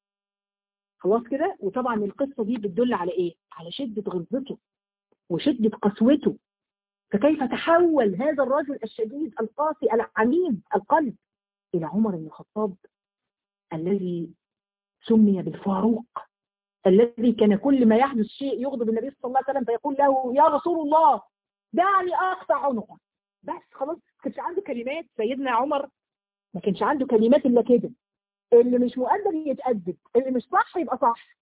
S2: خلاص كده وطبعا القصه دي بتدل على ايه على شده غلظته وشده قسوته فكيف تحول هذا الرجل الشديد القاسي العنيد القلب الى عمر بن الخطاب الذي سمي بالفاروق الذي كان كل ما يحدث شيء يغضب النبي صلى الله عليه وسلم فيقول له يا رسول الله دعني اقطع عنقه بس خلاص ما كانش عنده كلمات سيدنا عمر ما كانش عنده كلمات الا كده اللي مش مؤدب يتأدب اللي مش صح يبقى صح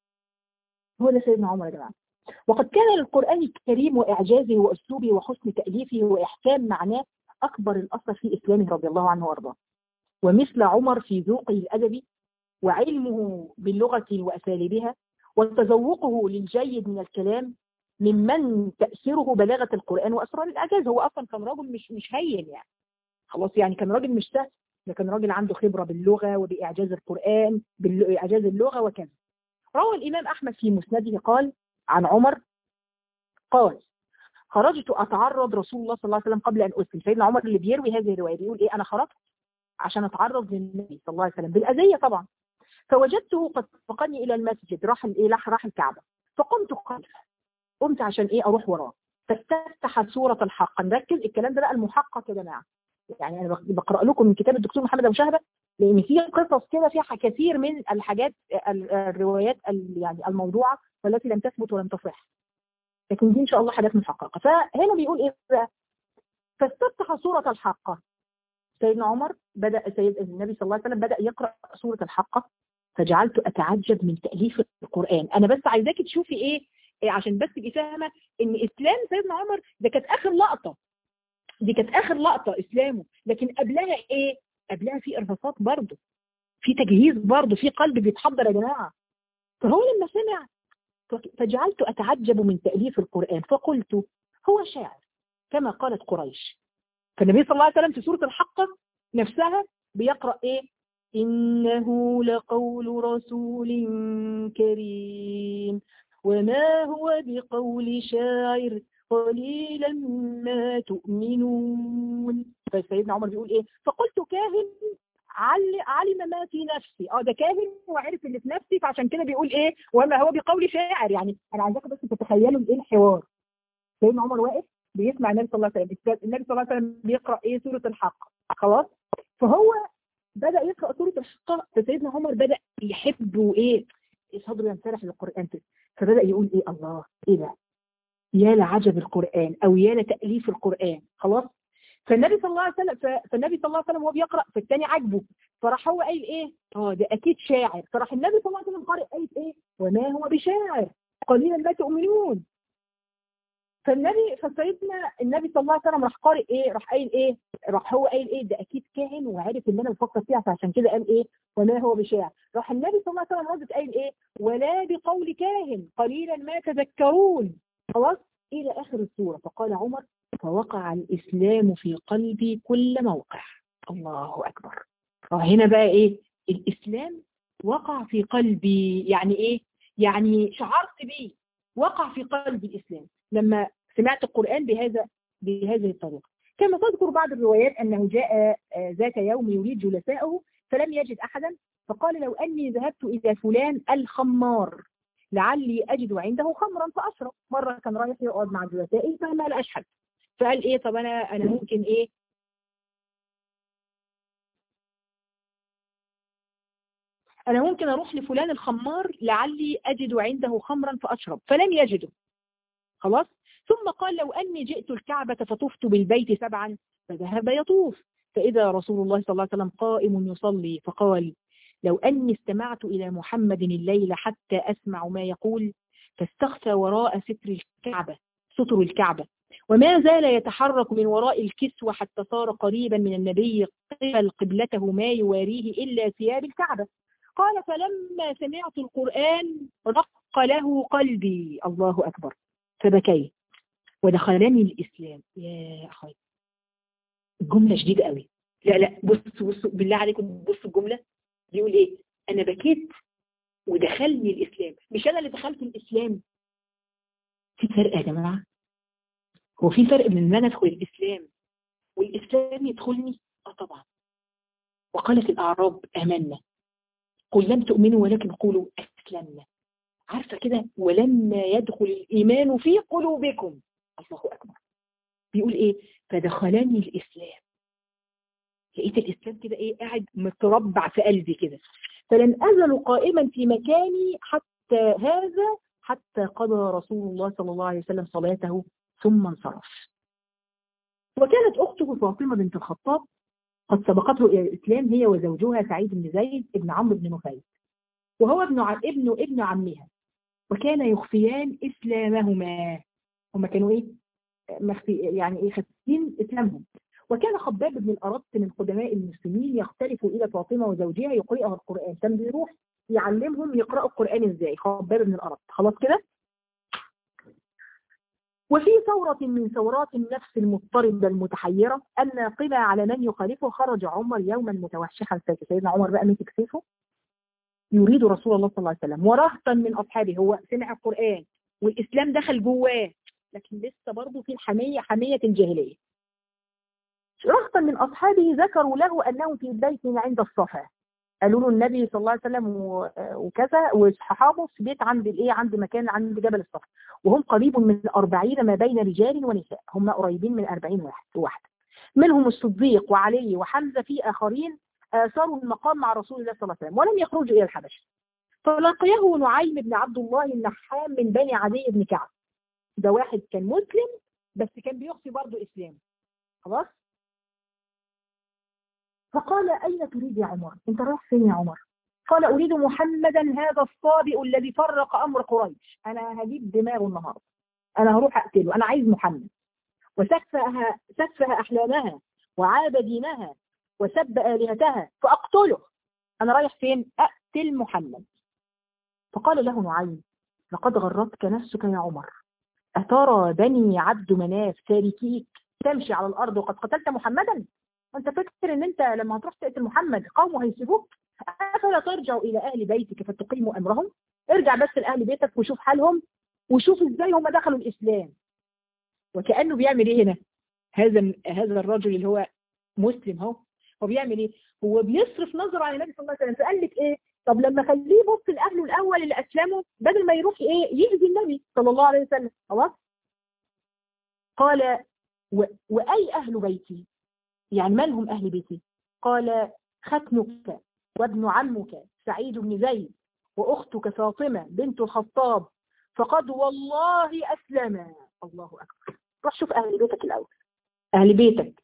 S2: هو ده سيدنا عمر يا جماعه وقد كان القرآن الكريم وإعجازه وأسلوبه وحسن تأليفه وإحكام معناه أكبر الأثر في إسلامه رضي الله عنه وأرضاه ومثل عمر في ذوقه الأدبي وعلمه باللغة وأساليبها وتذوقه للجيد من الكلام ممن تأثيره بلاغة القرآن وأسرار الإعجاز هو أصلا كان راجل مش مش هين يعني خلاص يعني كان راجل مش سهل ده كان راجل عنده خبرة باللغة وبإعجاز القرآن بإعجاز اللغة وكذا روى الإمام أحمد في مسنده قال عن عمر قال خرجت أتعرض رسول الله صلى الله عليه وسلم قبل أن أسلم سيدنا عمر اللي بيروي هذه الرواية بيقول إيه أنا خرجت عشان أتعرض للنبي صلى الله عليه وسلم بالأذية طبعا فوجدته قد سبقني إلى المسجد راح إيه راح الكعبة فقمت خلفه قمت عشان إيه أروح وراه فاستفتح سورة الحق نركز الكلام ده بقى المحقق يا جماعة يعني أنا بقرأ لكم من كتاب الدكتور محمد أبو شهبة لأن في قصص كده فيها كثير من الحاجات الروايات يعني الموضوعة والتي لم تثبت ولم تصح لكن دي إن شاء الله حاجات محققة فهنا بيقول إيه بقى فاستفتح سورة الحقة سيدنا عمر بدأ سيد النبي صلى الله عليه وسلم بدأ يقرأ سورة الحقة فجعلت أتعجب من تأليف القرآن أنا بس عايزاكي تشوفي إيه, إيه عشان بس تبقي فاهمة إن إسلام سيدنا عمر ده كانت آخر لقطة دي كانت آخر لقطة إسلامه لكن قبلها إيه قبلها في إرهاصات برضه في تجهيز برضه في قلب بيتحضر يا جماعة فهو لما سمع فجعلت أتعجب من تأليف القرآن فقلت هو شاعر كما قالت قريش فالنبي صلى الله عليه وسلم في سورة الحقة نفسها بيقرأ إيه إنه لقول رسول كريم وما هو بقول شاعر قليلا ما تؤمنون فسيدنا عمر بيقول ايه فقلت كاهن علم ما في نفسي اه ده كاهن وعرف اللي في نفسي فعشان كده بيقول ايه وما هو بقول شاعر يعني انا عايزاكم بس تتخيلوا ايه الحوار سيدنا عمر واقف بيسمع النبي صلى الله عليه وسلم النبي صلى الله عليه وسلم بيقرا ايه سوره الحق خلاص فهو بدا يقرا سوره الحق فسيدنا عمر بدا يحب وايه صدره ينشرح للقران فبدا يقول ايه الله ايه ده يا لعجب القرآن أو يا لتأليف القرآن خلاص فالنبي صلى الله عليه وسلم ف- فالنبي صلى الله عليه وسلم وهو بيقرأ فالتاني عاجبه فراح هو قايل ايه اه ده اكيد شاعر فراح النبي صلى الله عليه وسلم قارئ قايل ايه وما هو بشاعر قليلا ما تؤمنون فالنبي فسيدنا النبي صلى الله عليه وسلم راح قارئ ايه راح قايل ايه راح هو قايل ايه ده اكيد كاهن وعارف ان انا بفكر فيها فعشان كده قال ايه وما هو بشاعر راح النبي صلى الله عليه وسلم رد قايل ايه ولا بقول كاهن قليلا ما تذكرون خلاص الى اخر السوره فقال عمر فوقع الاسلام في قلبي كل موقع الله اكبر اه هنا بقى ايه الاسلام وقع في قلبي يعني ايه يعني شعرت بيه وقع في قلبي الاسلام لما سمعت القرآن بهذا بهذه الطريقة كما تذكر بعض الروايات أنه جاء آه، ذات يوم يريد جلسائه فلم يجد أحدا فقال لو أني ذهبت إلى فلان الخمار لعلي أجد عنده خمرا فأشرب مرة كان رايح يقعد مع جلسائي فما لقاش حد فقال إيه طب أنا أنا ممكن إيه أنا ممكن أروح لفلان الخمار لعلي أجد عنده خمرا فأشرب فلم يجده خلاص ثم قال لو أني جئت الكعبة فطفت بالبيت سبعا فذهب يطوف فإذا رسول الله صلى الله عليه وسلم قائم يصلي فقال لو أني استمعت إلى محمد الليل حتى أسمع ما يقول فاستخفى وراء ستر الكعبة ستر الكعبة وما زال يتحرك من وراء الكسوة حتى صار قريبا من النبي قبل قبلته ما يواريه إلا ثياب الكعبة قال فلما سمعت القرآن رق له قلبي الله أكبر فبكيت ودخلني الإسلام يا أخي الجملة شديدة قوي لا لا بص بص بالله عليكم بص الجملة بيقول إيه أنا بكيت ودخلني الإسلام مش أنا اللي دخلت الإسلام في فرق يا جماعة هو في فرق بين ان انا ادخل الاسلام والاسلام يدخلني اه طبعا وقالت الاعراب امنا قل لم تؤمنوا ولكن قولوا اسلمنا عارفه كده ولما يدخل الايمان في قلوبكم الله اكبر بيقول ايه فدخلني الاسلام لقيت الاسلام كده ايه قاعد متربع في قلبي كده فلم ازل قائما في مكاني حتى هذا حتى قضى رسول الله صلى الله عليه وسلم صلاته ثم انصرف وكانت أخته فاطمة بنت الخطاب قد سبقته إلى الإسلام هي وزوجها سعيد بن زيد ابن عمرو بن نفيل وهو ابن ع... ابن ابن عمها وكان يخفيان إسلامهما هما كانوا إيه مخفي يعني إيه خفيين إسلامهم وكان خباب بن الأرط من قدماء المسلمين يختلف إلى فاطمة وزوجها يقرئها القرآن كان بيروح يعلمهم يقرأوا القرآن إزاي خباب بن الأرط خلاص كده وفي ثورة من ثورات النفس المضطربة المتحيرة الناقلة على من يخالفه خرج عمر يوما متوشحا ساكتا سيدنا عمر بقى مسك سيفه يريد رسول الله صلى الله عليه وسلم ورهطا من أصحابه هو سمع القرآن والإسلام دخل جواه لكن لسه برضه في الحمية حمية الجاهلية رهطا من أصحابه ذكروا له أنه في بيت عند الصفا قالوا له النبي صلى الله عليه وسلم وكذا وصحابه في بيت عند الايه عند مكان عند جبل الصفا وهم قريب من الأربعين ما بين رجال ونساء هم قريبين من أربعين واحد واحد منهم الصديق وعلي وحمزة في آخرين آثروا المقام مع رسول الله صلى الله عليه وسلم ولم يخرجوا إلى الحبشة فلقيه نعيم بن عبد الله النحام من بني عدي بن كعب ده واحد كان مسلم بس كان بيخفي برضه إسلام خلاص فقال أين تريد يا عمر انت رايح فين يا عمر قال أريد محمدا هذا الصابئ الذي فرق أمر قريش أنا هجيب دماغه النهاردة أنا هروح أقتله أنا عايز محمد وسفه سفه أحلامها وعاب دينها وسب آلهتها فأقتله أنا رايح فين أقتل محمد فقال له نعيم لقد غرتك نفسك يا عمر أترى بني عبد مناف تاركيك تمشي على الأرض وقد قتلت محمدا وانت فاكر ان انت لما هتروح تقتل محمد قومه هيسيبوك افلا ترجع الى اهل بيتك فتقيموا امرهم ارجع بس لاهل بيتك وشوف حالهم وشوف ازاي هم دخلوا الاسلام وكانه بيعمل ايه هنا هذا هذا الرجل اللي هو مسلم اهو هو بيعمل ايه هو بيصرف نظره على النبي صلى الله عليه وسلم فقال لك ايه طب لما خليه يبص لاهله الاول اللي اسلموا بدل ما يروح ايه يأذي النبي صلى الله عليه وسلم خلاص قال و... واي اهل بيتي يعني من هم أهل بيتي قال ختنك وابن عمك سعيد بن زيد وأختك فاطمة بنت الخطاب فقد والله أسلم الله أكبر روح شوف أهل بيتك الأول أهل بيتك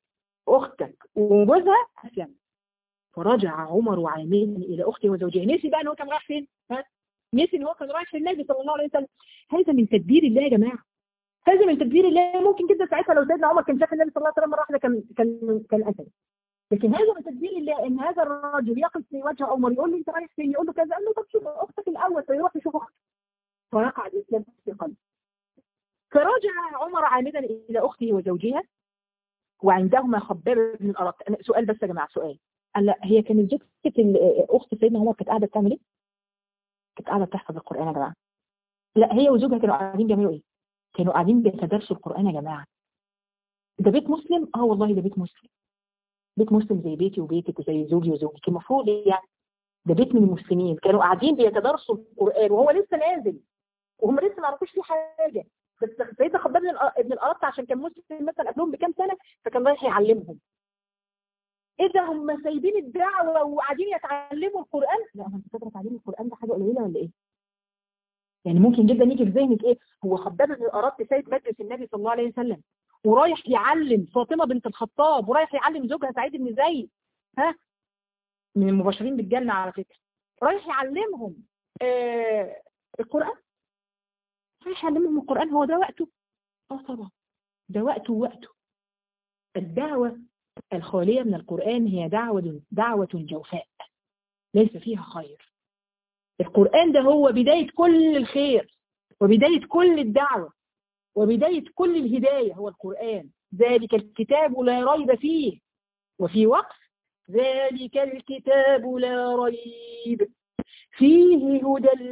S2: اختك وجوزها اسلم فرجع عمر عاملا الى اخته وزوجها نسي بقى ان هو كان رايح فين ها نسي ان هو كان رايح للنبي صلى الله عليه وسلم هذا من تدبير الله يا جماعه هذا من تدبير الله ممكن جدا ساعتها لو سيدنا عمر كان شاف النبي صلى الله عليه وسلم مره واحده كان كان كان اسد لكن هذا من تدبير الله ان هذا الرجل يقف في وجه عمر يقول له انت رايح فين يقول له كذا قال له طب شوف اختك الاول فيروح يشوف اخته فيقع الاسلام في قلبه فرجع عمر عامدا الى اخته وزوجها وعندهما خباب بن الارق سؤال بس يا جماعه سؤال قال لا هي كانت زوجة اخت سيدنا عمر كانت قاعده بتعمل ايه؟ كانت قاعده بتحفظ القران يا جماعه لا هي وزوجها كانوا قاعدين بيعملوا ايه؟ كانوا قاعدين بيتدرسوا القران يا جماعه ده بيت مسلم اه والله ده بيت مسلم بيت مسلم زي بيتي وبيتك وزي زوجي وزوجك المفروض يعني ده بيت من المسلمين كانوا قاعدين بيتدرسوا القران وهو لسه نازل وهم لسه ما عرفوش فيه حاجه بس سيدنا خباب ابن الارط عشان كان مسلم مثلا قبلهم بكام سنه فكان رايح يعلمهم ايه ده هم سايبين الدعوه وقاعدين يتعلموا القران لا هو انت فاكره تعليم القران ده حاجه قليله ولا ايه يعني ممكن جدا يجي في ذهنك ايه هو خباب بن الارط سيد مجلس النبي صلى الله عليه وسلم ورايح يعلم فاطمه بنت الخطاب ورايح يعلم زوجها سعيد بن زيد ها من المباشرين بالجنه على فكره رايح يعلمهم آه القران رايح يعلمهم القران هو ده وقته اه طبعا ده وقته ووقته الدعوه الخالية من القرآن هي دعوة دعوة جوفاء ليس فيها خير القرآن ده هو بداية كل الخير وبداية كل الدعوة وبداية كل الهداية هو القرآن ذلك الكتاب لا ريب فيه وفي وقف ذلك الكتاب لا ريب فيه هدى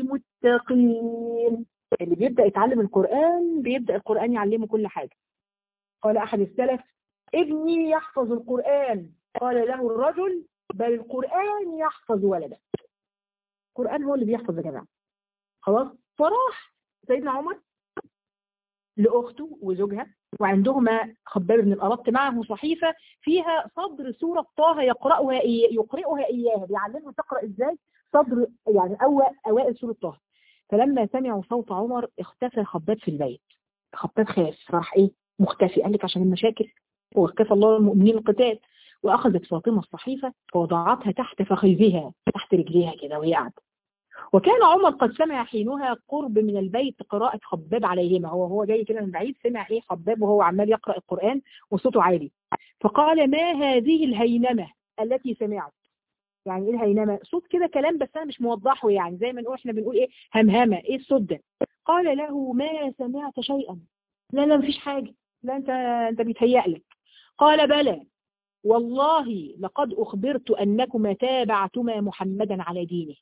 S2: للمتقين اللي بيبدأ يتعلم القرآن بيبدأ القرآن يعلمه كل حاجة قال أحد السلف ابني يحفظ القرآن قال له الرجل بل القرآن يحفظ ولدك القرآن هو اللي بيحفظ يا جماعة خلاص فراح سيدنا عمر لأخته وزوجها وعندهما خباب بن الأرط معه صحيفة فيها صدر سورة طه يقرأها إيه يقرئها إياها بيعلمها تقرأ إزاي صدر يعني أول أوائل سورة طه فلما سمعوا صوت عمر اختفى خباب في البيت خباب خاف راح إيه مختفي قال لك عشان المشاكل وكفى الله المؤمنين القتال وأخذت فاطمة الصحيفة ووضعتها تحت فخذها تحت رجليها كده وهي قاعدة وكان عمر قد سمع حينها قرب من البيت قراءة خباب عليهما هو هو جاي كده من بعيد سمع ايه خباب وهو عمال يقرأ القرآن وصوته عالي فقال ما هذه الهينمة التي سمعت يعني ايه الهينمة صوت كده كلام بس انا مش موضحه يعني زي ما نقول احنا بنقول ايه همهمة ايه الصوت ده قال له ما سمعت شيئا لا لا مفيش حاجة لا انت انت بيتهيأ قال بلى والله لقد أخبرت أنكما تابعتما محمدا على دينه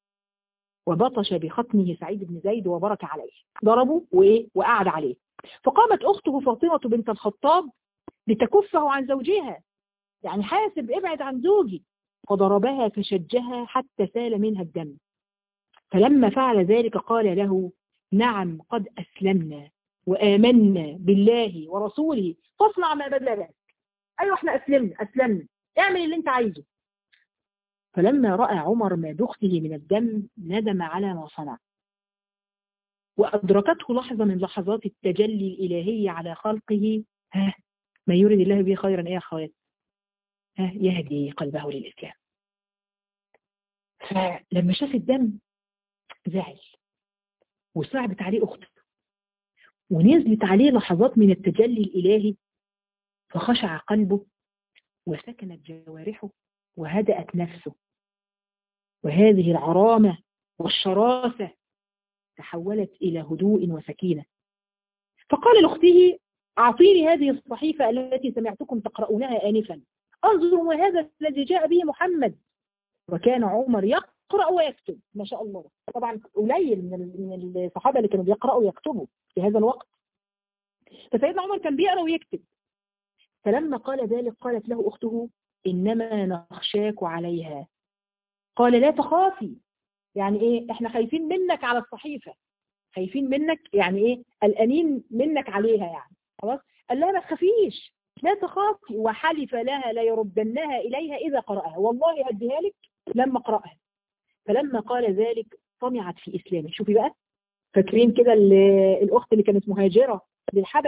S2: وبطش بخطمه سعيد بن زيد وبرك عليه ضربه وإيه وقعد عليه فقامت أخته فاطمة بنت الخطاب لتكفه عن زوجها يعني حاسب ابعد عن زوجي فضربها فشجها حتى سال منها الدم فلما فعل ذلك قال له نعم قد أسلمنا وآمنا بالله ورسوله فاصنع ما بدل ذلك أيوة احنا أسلمنا أسلمنا اعمل اللي انت عايزه فلما رأى عمر ما بأخته من الدم ندم على ما صنع وأدركته لحظة من لحظات التجلي الإلهي على خلقه ها ما يريد الله به خيرا إيه يا أخوات ها يهدي قلبه للإسلام فلما شاف الدم زعل وصعبت عليه أخته ونزلت عليه لحظات من التجلي الإلهي فخشع قلبه وسكنت جوارحه وهدأت نفسه وهذه العرامة والشراسة تحولت إلى هدوء وسكينة فقال لأخته أعطيني هذه الصحيفة التي سمعتكم تقرؤونها آنفا انظروا ما هذا الذي جاء به محمد وكان عمر يقرأ ويكتب ما شاء الله طبعا قليل من من الصحابة اللي كانوا بيقرأوا ويكتبوا في هذا الوقت فسيدنا عمر كان بيقرأ ويكتب فلما قال ذلك قالت له أخته إنما نخشاك عليها قال لا تخافي يعني إيه إحنا خايفين منك على الصحيفة خايفين منك يعني إيه الأنين منك عليها يعني خلاص قال لا ما تخافيش لا تخافي وحلف لها لا يردنها إليها إذا قرأها والله هديها لك لما قرأها فلما قال ذلك طمعت في إسلامه شوفي بقى فاكرين كده الأخت اللي كانت مهاجرة للحبشة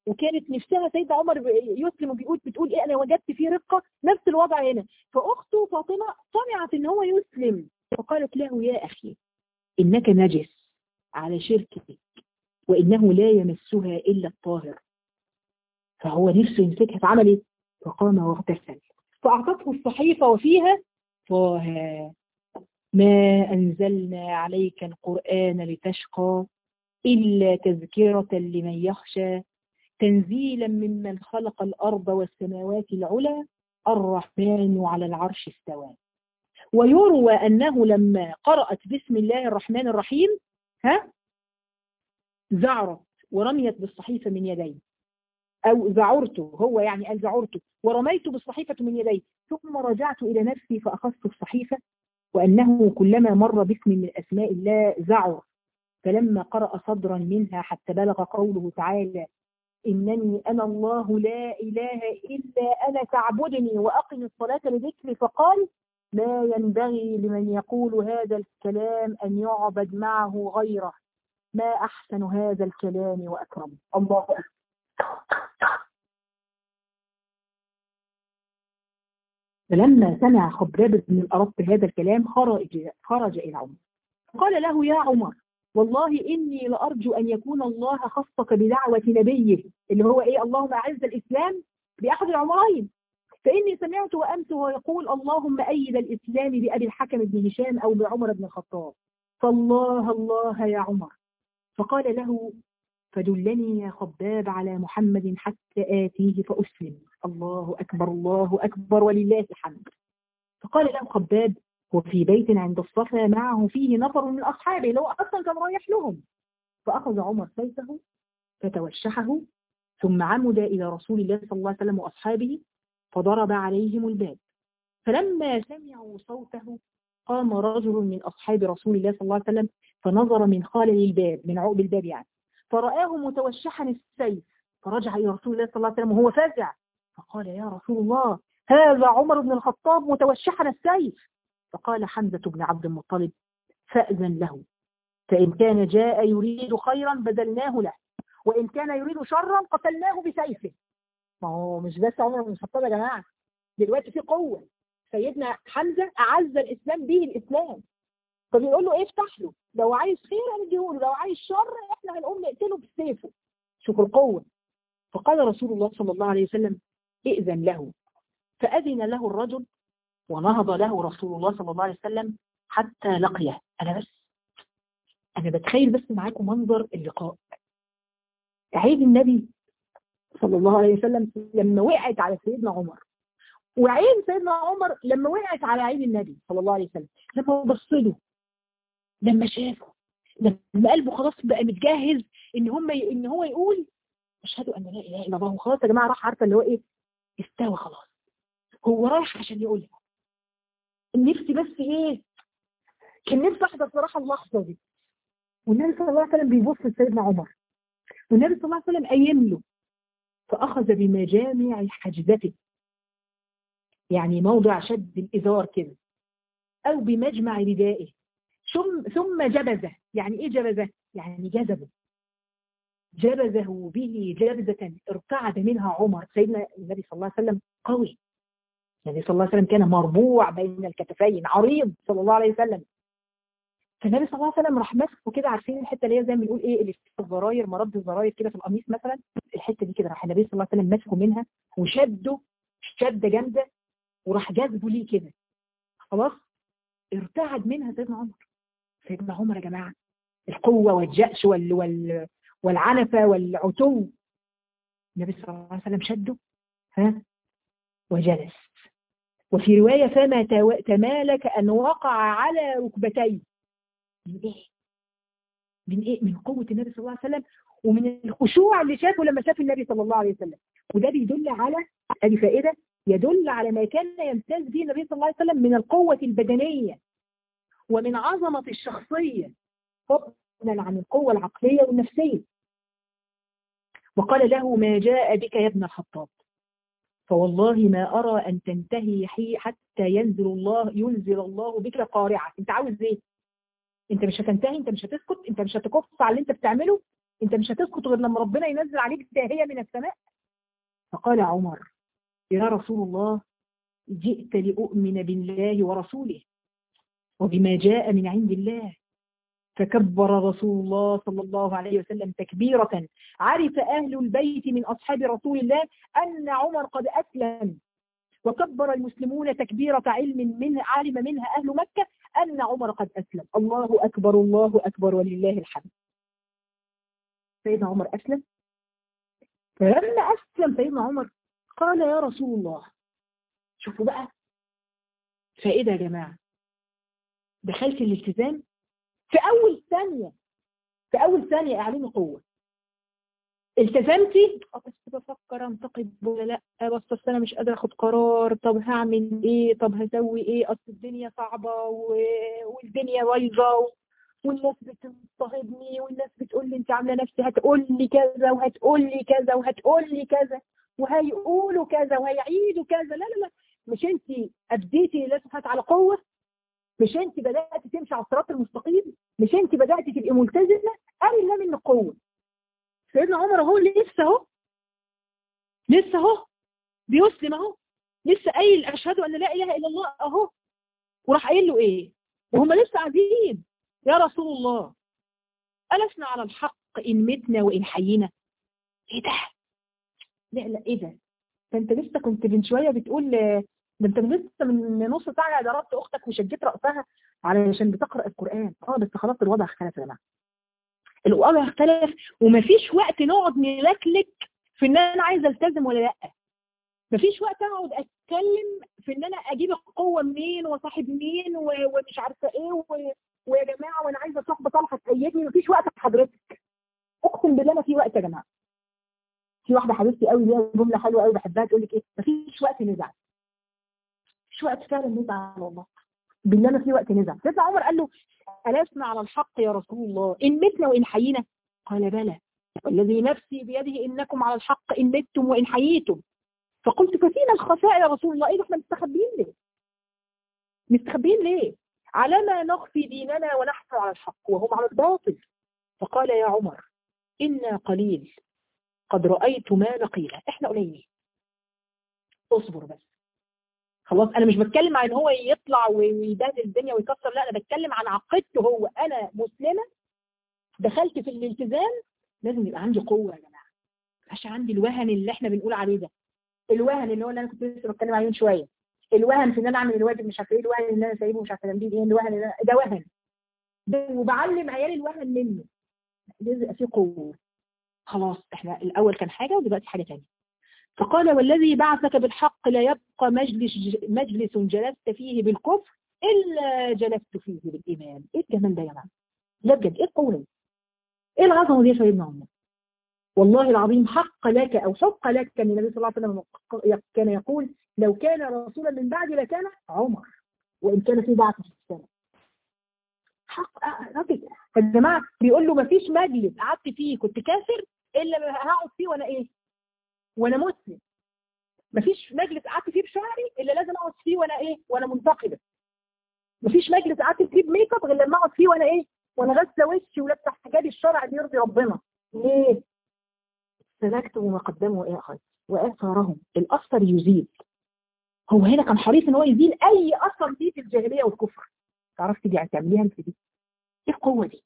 S2: وكانت نفسها سيدنا عمر يسلم وبيقول بتقول ايه انا وجدت فيه رقه نفس الوضع هنا فاخته فاطمه سمعت ان هو يسلم فقالت له يا اخي انك نجس على شركتك وانه لا يمسها الا الطاهر فهو نفسه يمسكها فعمل ايه فقام واغتسل فاعطته الصحيفه وفيها طه ما انزلنا عليك القران لتشقى الا تذكره لمن يخشى تنزيلا ممن خلق الأرض والسماوات العلى الرحمن على العرش استوى ويروى أنه لما قرأت بسم الله الرحمن الرحيم ها زعرت ورميت بالصحيفة من يديه أو زعرته هو يعني قال زعرته ورميت بالصحيفة من يديه ثم رجعت إلى نفسي فأخذت الصحيفة وأنه كلما مر باسم من أسماء الله زعر فلما قرأ صدرا منها حتى بلغ قوله تعالى إنني أنا الله لا إله إلا أنا فاعبدني وأقم الصلاة لذكري فقال ما ينبغي لمن يقول هذا الكلام أن يعبد معه غيره ما أحسن هذا الكلام وأكرم الله أكبر فلما سمع خباب بن الأرط هذا الكلام خرج, خرج إلى عمر قال له يا عمر والله إني لأرجو أن يكون الله خصك بدعوة نبيه اللي هو إيه اللهم أعز الإسلام بأحد العمرين فإني سمعت وأمس وهو يقول اللهم أيد الإسلام بأبي الحكم بن هشام أو بعمر بن الخطاب فالله الله يا عمر فقال له فدلني يا خباب على محمد حتى آتيه فأسلم الله أكبر الله أكبر ولله الحمد فقال له خباب وفي بيت عند الصفا معه فيه نفر من أصحابه اللي هو أصلا كان رايح لهم فأخذ عمر سيفه فتوشحه ثم عمد إلى رسول الله صلى الله عليه وسلم وأصحابه فضرب عليهم الباب فلما سمعوا صوته قام رجل من أصحاب رسول الله صلى الله عليه وسلم فنظر من خالل الباب من عقب الباب يعني فرآه متوشحا السيف فرجع إلى رسول الله صلى الله عليه وسلم وهو فزع فقال يا رسول الله هذا عمر بن الخطاب متوشحا السيف فقال حمزة بن عبد المطلب فأذن له فإن كان جاء يريد خيرا بذلناه له وإن كان يريد شرا قتلناه بسيفه ما هو مش بس عمر بن الخطاب يا جماعة دلوقتي في قوة سيدنا حمزة أعز الإسلام به الإسلام فبيقول له ايه افتح له لو عايز خير هنديهوله لو عايز شر احنا هنقوم نقتله بسيفه شوف القوة فقال رسول الله صلى الله عليه وسلم ائذن له فأذن له الرجل ونهض له رسول الله صلى الله عليه وسلم حتى لقيه أنا بس أنا بتخيل بس معاكم منظر اللقاء عيد النبي صلى الله عليه وسلم لما وقعت على سيدنا عمر وعين سيدنا عمر لما وقعت على عين النبي صلى الله عليه وسلم لما بص له لما شافه لما قلبه خلاص بقى متجهز ان هم ي... ان هو يقول اشهد ان لا اله الا الله خلاص يا جماعه راح عارفه اللي هو ايه استوى خلاص هو رايح عشان يقولها نفسي بس ايه كان نفسي احضر صراحه اللحظه دي والنبي صلى الله عليه وسلم بيبص لسيدنا عمر والنبي صلى الله عليه وسلم قايم له فاخذ بمجامع حجزته يعني موضع شد الازار كده او بمجمع ردائه ثم ثم جبزه يعني ايه جبزه يعني جذبه جبزه به جبزة ارتعد منها عمر سيدنا النبي صلى الله عليه وسلم قوي النبي صلى الله عليه وسلم كان مربوع بين الكتفين عريض صلى الله عليه وسلم فالنبي صلى الله عليه وسلم راح ماسكه كده عارفين الحته اللي هي زي ما بنقول ايه اللي في الزراير مرد الزراير كده في القميص مثلا الحته دي كده راح النبي صلى الله عليه وسلم ماسكه منها وشده شده جامده وراح جذبه ليه كده خلاص ارتعد منها سيدنا عمر سيدنا عمر يا جماعه القوه والجأش وال وال والعنفه والعتو النبي صلى الله عليه وسلم شده ها وجلس وفي روايه فما تمالك ان وقع على ركبتيه من ايه؟ من ايه؟ من قوه النبي صلى الله عليه وسلم ومن الخشوع اللي شافه لما شاف النبي صلى الله عليه وسلم وده بيدل على ادي فائده يدل على ما كان يمتاز به النبي صلى الله عليه وسلم من القوة البدنية ومن عظمة الشخصية فضلا عن القوة العقلية والنفسية وقال له ما جاء بك يا ابن الخطاب فوالله ما أرى أن تنتهي حتى ينزل الله ينزل الله بك قارعة أنت عاوز إيه؟ أنت مش هتنتهي أنت مش هتسكت أنت مش هتكف على اللي أنت بتعمله انت مش هتسكت غير لما ربنا ينزل عليك داهية من السماء فقال عمر يا رسول الله جئت لأؤمن بالله ورسوله وبما جاء من عند الله فكبر رسول الله صلى الله عليه وسلم تكبيرة عرف أهل البيت من أصحاب رسول الله أن عمر قد أسلم وكبر المسلمون تكبيرة علم من علم منها أهل مكة أن عمر قد أسلم الله أكبر الله أكبر ولله الحمد سيدنا عمر أسلم فلما أسلم سيدنا عمر قال يا رسول الله شوفوا بقى فائدة يا جماعة دخلت الالتزام في أول ثانية في أول ثانية أعلن قوة التزمتي اه بس بفكر انتقد ولا لا بس اصل انا مش قادره اخد قرار طب هعمل ايه طب هسوي ايه اصل الدنيا صعبه و... والدنيا بايظه و... والناس بتضطهدني والناس بتقول لي انت عامله نفسي هتقول لي كذا وهتقول لي كذا وهتقول لي كذا وهيقولوا كذا وهيعيدوا كذا لا لا لا مش انت اديتي لله سبحانه وتعالى قوه مش انت بدات تمشي على الصراط المستقيم مش انت بدات تبقي ملتزمه قال الله منك قوه سيدنا عمر اهو لسه اهو لسه اهو بيسلم اهو لسه قايل اشهد ان لا اله الا الله اهو وراح قايل له ايه وهم لسه قاعدين يا رسول الله ألسنا على الحق إن متنا وإن حيينا إيه ده لا لا إيه ده ده أنت لسه كنت من شوية بتقول ده أنت لسه من نص ساعة ضربت أختك وشجيت رأسها علشان بتقرأ القرآن اه بس خلاص الوضع اختلف يا جماعة الوضع اختلف ومفيش وقت نقعد نلكلك في ان انا عايزه التزم ولا لا مفيش وقت اقعد اتكلم في ان انا اجيب القوه منين وصاحب مين ومش عارفه ايه و... ويا جماعه وانا عايزه صحبه صالحه تأيدني مفيش وقت لحضرتك اقسم بالله ما في وقت يا جماعه في واحده حبيبتي قوي ليها جمله حلوه قوي بحبها تقول لك ايه مفيش وقت نزعل مفيش وقت فعلا نزعل والله بالله ما في وقت نزعل سيدنا عمر قال له ألسنا على الحق يا رسول الله إن متنا وإن حيينا قال بلى والذي نفسي بيده إنكم على الحق إن متم وإن حييتم فقلت ففينا الخفاء يا رسول الله إيه احنا مستخبيين ليه مستخبيين ليه على ما نخفي ديننا ونحن على الحق وهم على الباطل فقال يا عمر إنا قليل قد رأيت ما لقينا احنا قليلين اصبر بس خلاص انا مش بتكلم عن هو يطلع ويبهدل الدنيا ويكسر لا انا بتكلم عن عقيدته هو انا مسلمه دخلت في الالتزام لازم يبقى عندي قوه يا جماعه مش عندي الوهن اللي احنا بنقول عليه ده الوهن اللي هو اللي انا كنت لسه بتكلم عليه من شويه الوهن في ان انا اعمل الواجب مش عارفه ايه الوهن اللي انا سايبه مش عارفه تمرين ايه الوهن اللي ده وهن ده وبعلم عيالي الوهن منه لازم يبقى فيه قوه خلاص احنا الاول كان حاجه ودلوقتي حاجه ثانيه فقال والذي بعثك بالحق لا يبقى مجلس مجلس جلست فيه بالكفر إلا جلست فيه بالإيمان إيه الجمال ده يا جماعة لا بجد إيه القوة دي إيه العظمة دي يا سيدنا عمر والله العظيم حق لك أو حق لك كان النبي صلى الله عليه وسلم كان يقول لو كان رسولا من بعد لكان عمر وإن كان في بعث في السنة حق راجل يا جماعة بيقول له مفيش مجلس قعدت فيه كنت كافر إلا هقعد فيه وأنا إيه وانا مسلم مفيش مجلس قعدت فيه بشعري الا لازم اقعد فيه وانا ايه وانا منتقده مفيش مجلس قعدت فيه بميك اب غير لما اقعد فيه وانا ايه وانا غاسله وشي ولابسه حجاب الشرع اللي يرضي ربنا ليه سلكت وما قدموا ايه اخذ واثارهم الاثر يزيد هو هنا كان حريص ان هو يزيل اي اثر فيه في الجاهليه والكفر تعرفي دي تعمليها انت دي ايه القوه دي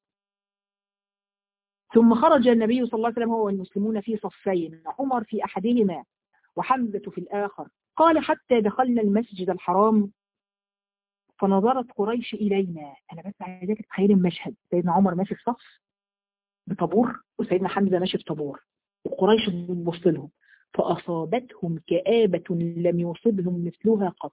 S2: ثم خرج النبي صلى الله عليه وسلم هو والمسلمون في صفين عمر في أحدهما وحمزة في الآخر قال حتى دخلنا المسجد الحرام فنظرت قريش إلينا أنا بس عايزاك تتخيل المشهد سيدنا عمر ماشي في صف بطابور وسيدنا حمزة ماشي في طابور وقريش بتبص لهم فأصابتهم كآبة لم يصبهم مثلها قط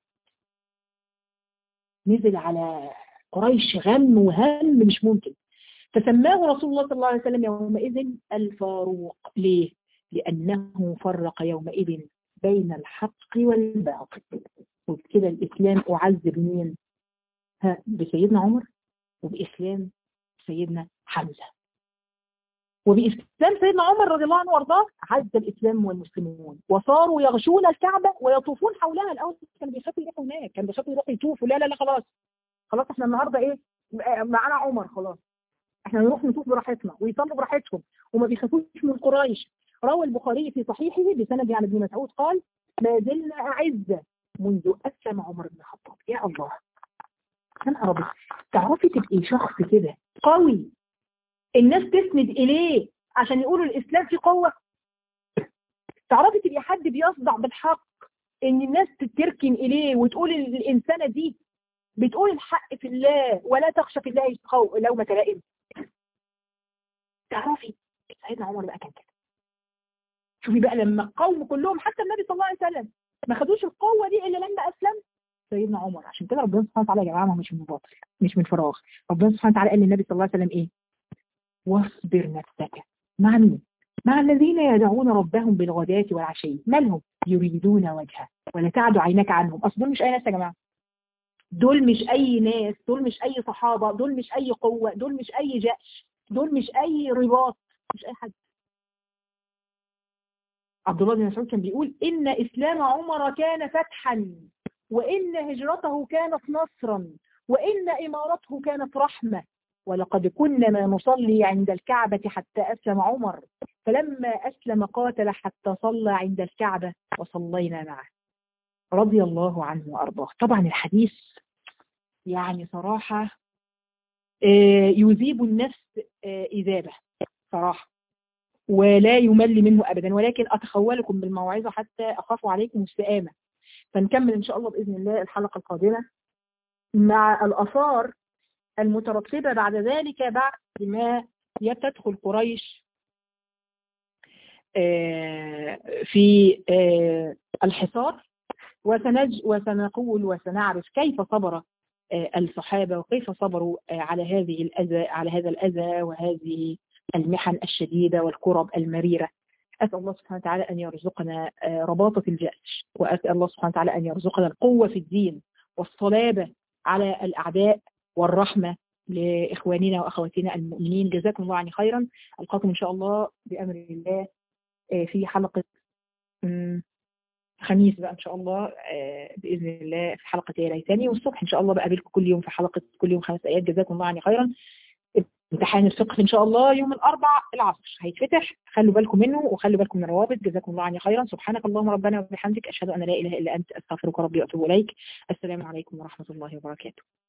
S2: نزل على قريش غم وهم مش ممكن فسماه رسول الله صلى الله عليه وسلم يومئذ الفاروق ليه؟ لأنه فرق يومئذ بين الحق والباطل وبكده الإسلام أعز بمين؟ بسيدنا عمر وبإسلام سيدنا حمزة وبإسلام سيدنا عمر رضي الله عنه وارضاه عز الإسلام والمسلمون وصاروا يغشون الكعبة ويطوفون حولها الأول كانوا بيخافوا يروحوا هناك كانوا بيخافوا يروحوا يطوفوا لا لا لا خلاص خلاص احنا النهارده ايه معانا عمر خلاص احنا نروح نطوف براحتنا ويصلوا براحتهم وما بيخافوش من قريش روى البخاري في صحيحه بسند عن ابن مسعود قال ما زلنا أعزة منذ أسلم عمر بن الخطاب يا الله أنا أربي تعرفي تبقي شخص كده قوي الناس تسند إليه عشان يقولوا الإسلام فيه قوة تعرفي تبقي حد بيصدع بالحق إن الناس تركن إليه وتقول الإنسانة دي بتقول الحق في الله ولا تخشى في الله لومة لائم تعرفي سيدنا عمر بقى كان كده شوفي بقى لما القوم كلهم حتى النبي صلى الله عليه وسلم ما خدوش القوة دي إلا لما أسلم سيدنا عمر عشان كده ربنا سبحانه وتعالى يا جماعة مش من باطل مش من فراغ ربنا سبحانه وتعالى قال للنبي صلى الله عليه وسلم إيه واصبر نفسك مع مين مع الذين يدعون ربهم بالغداة والعشي مالهم يريدون وجهه ولا تعد عينك عنهم أصل دول مش أي ناس يا جماعة دول مش أي ناس دول مش أي صحابة دول مش أي قوة دول مش أي جأش دول مش أي رباط مش أي حد عبد الله بن مسعود كان بيقول إن إسلام عمر كان فتحا وإن هجرته كانت نصرا وإن إمارته كانت رحمة ولقد كنا ما نصلي عند الكعبة حتى أسلم عمر فلما أسلم قاتل حتى صلى عند الكعبة وصلينا معه رضي الله عنه وأرضاه طبعا الحديث يعني صراحة يذيب النفس إذابة صراحة ولا يمل منه أبدا ولكن أتخولكم بالموعظة حتى أخاف عليكم السآمة فنكمل إن شاء الله بإذن الله الحلقة القادمة مع الأثار المترتبة بعد ذلك بعد ما تدخل قريش في الحصار وسنج وسنقول وسنعرف كيف صبر الصحابة وكيف صبروا على هذه الأذى على هذا الأذى وهذه المحن الشديدة والكرب المريرة أسأل الله سبحانه وتعالى أن يرزقنا رباطة الجأش وأسأل الله سبحانه وتعالى أن يرزقنا القوة في الدين والصلابة على الأعداء والرحمة لإخواننا وأخواتنا المؤمنين جزاكم الله عني خيرا ألقاكم إن شاء الله بأمر الله في حلقة خميس بقى إن شاء الله بإذن الله في حلقة ليتاني والصبح إن شاء الله بقابلكم كل يوم في حلقة كل يوم خمس آيات جزاكم الله عني خيرا امتحان الفقه إن شاء الله يوم الأربع العصر هيتفتح خلوا بالكم منه وخلوا بالكم من الروابط جزاكم الله عني خيرا سبحانك اللهم ربنا وبحمدك أشهد أن لا إله إلا أنت أستغفرك ربي وأتوب إليك السلام عليكم ورحمة الله وبركاته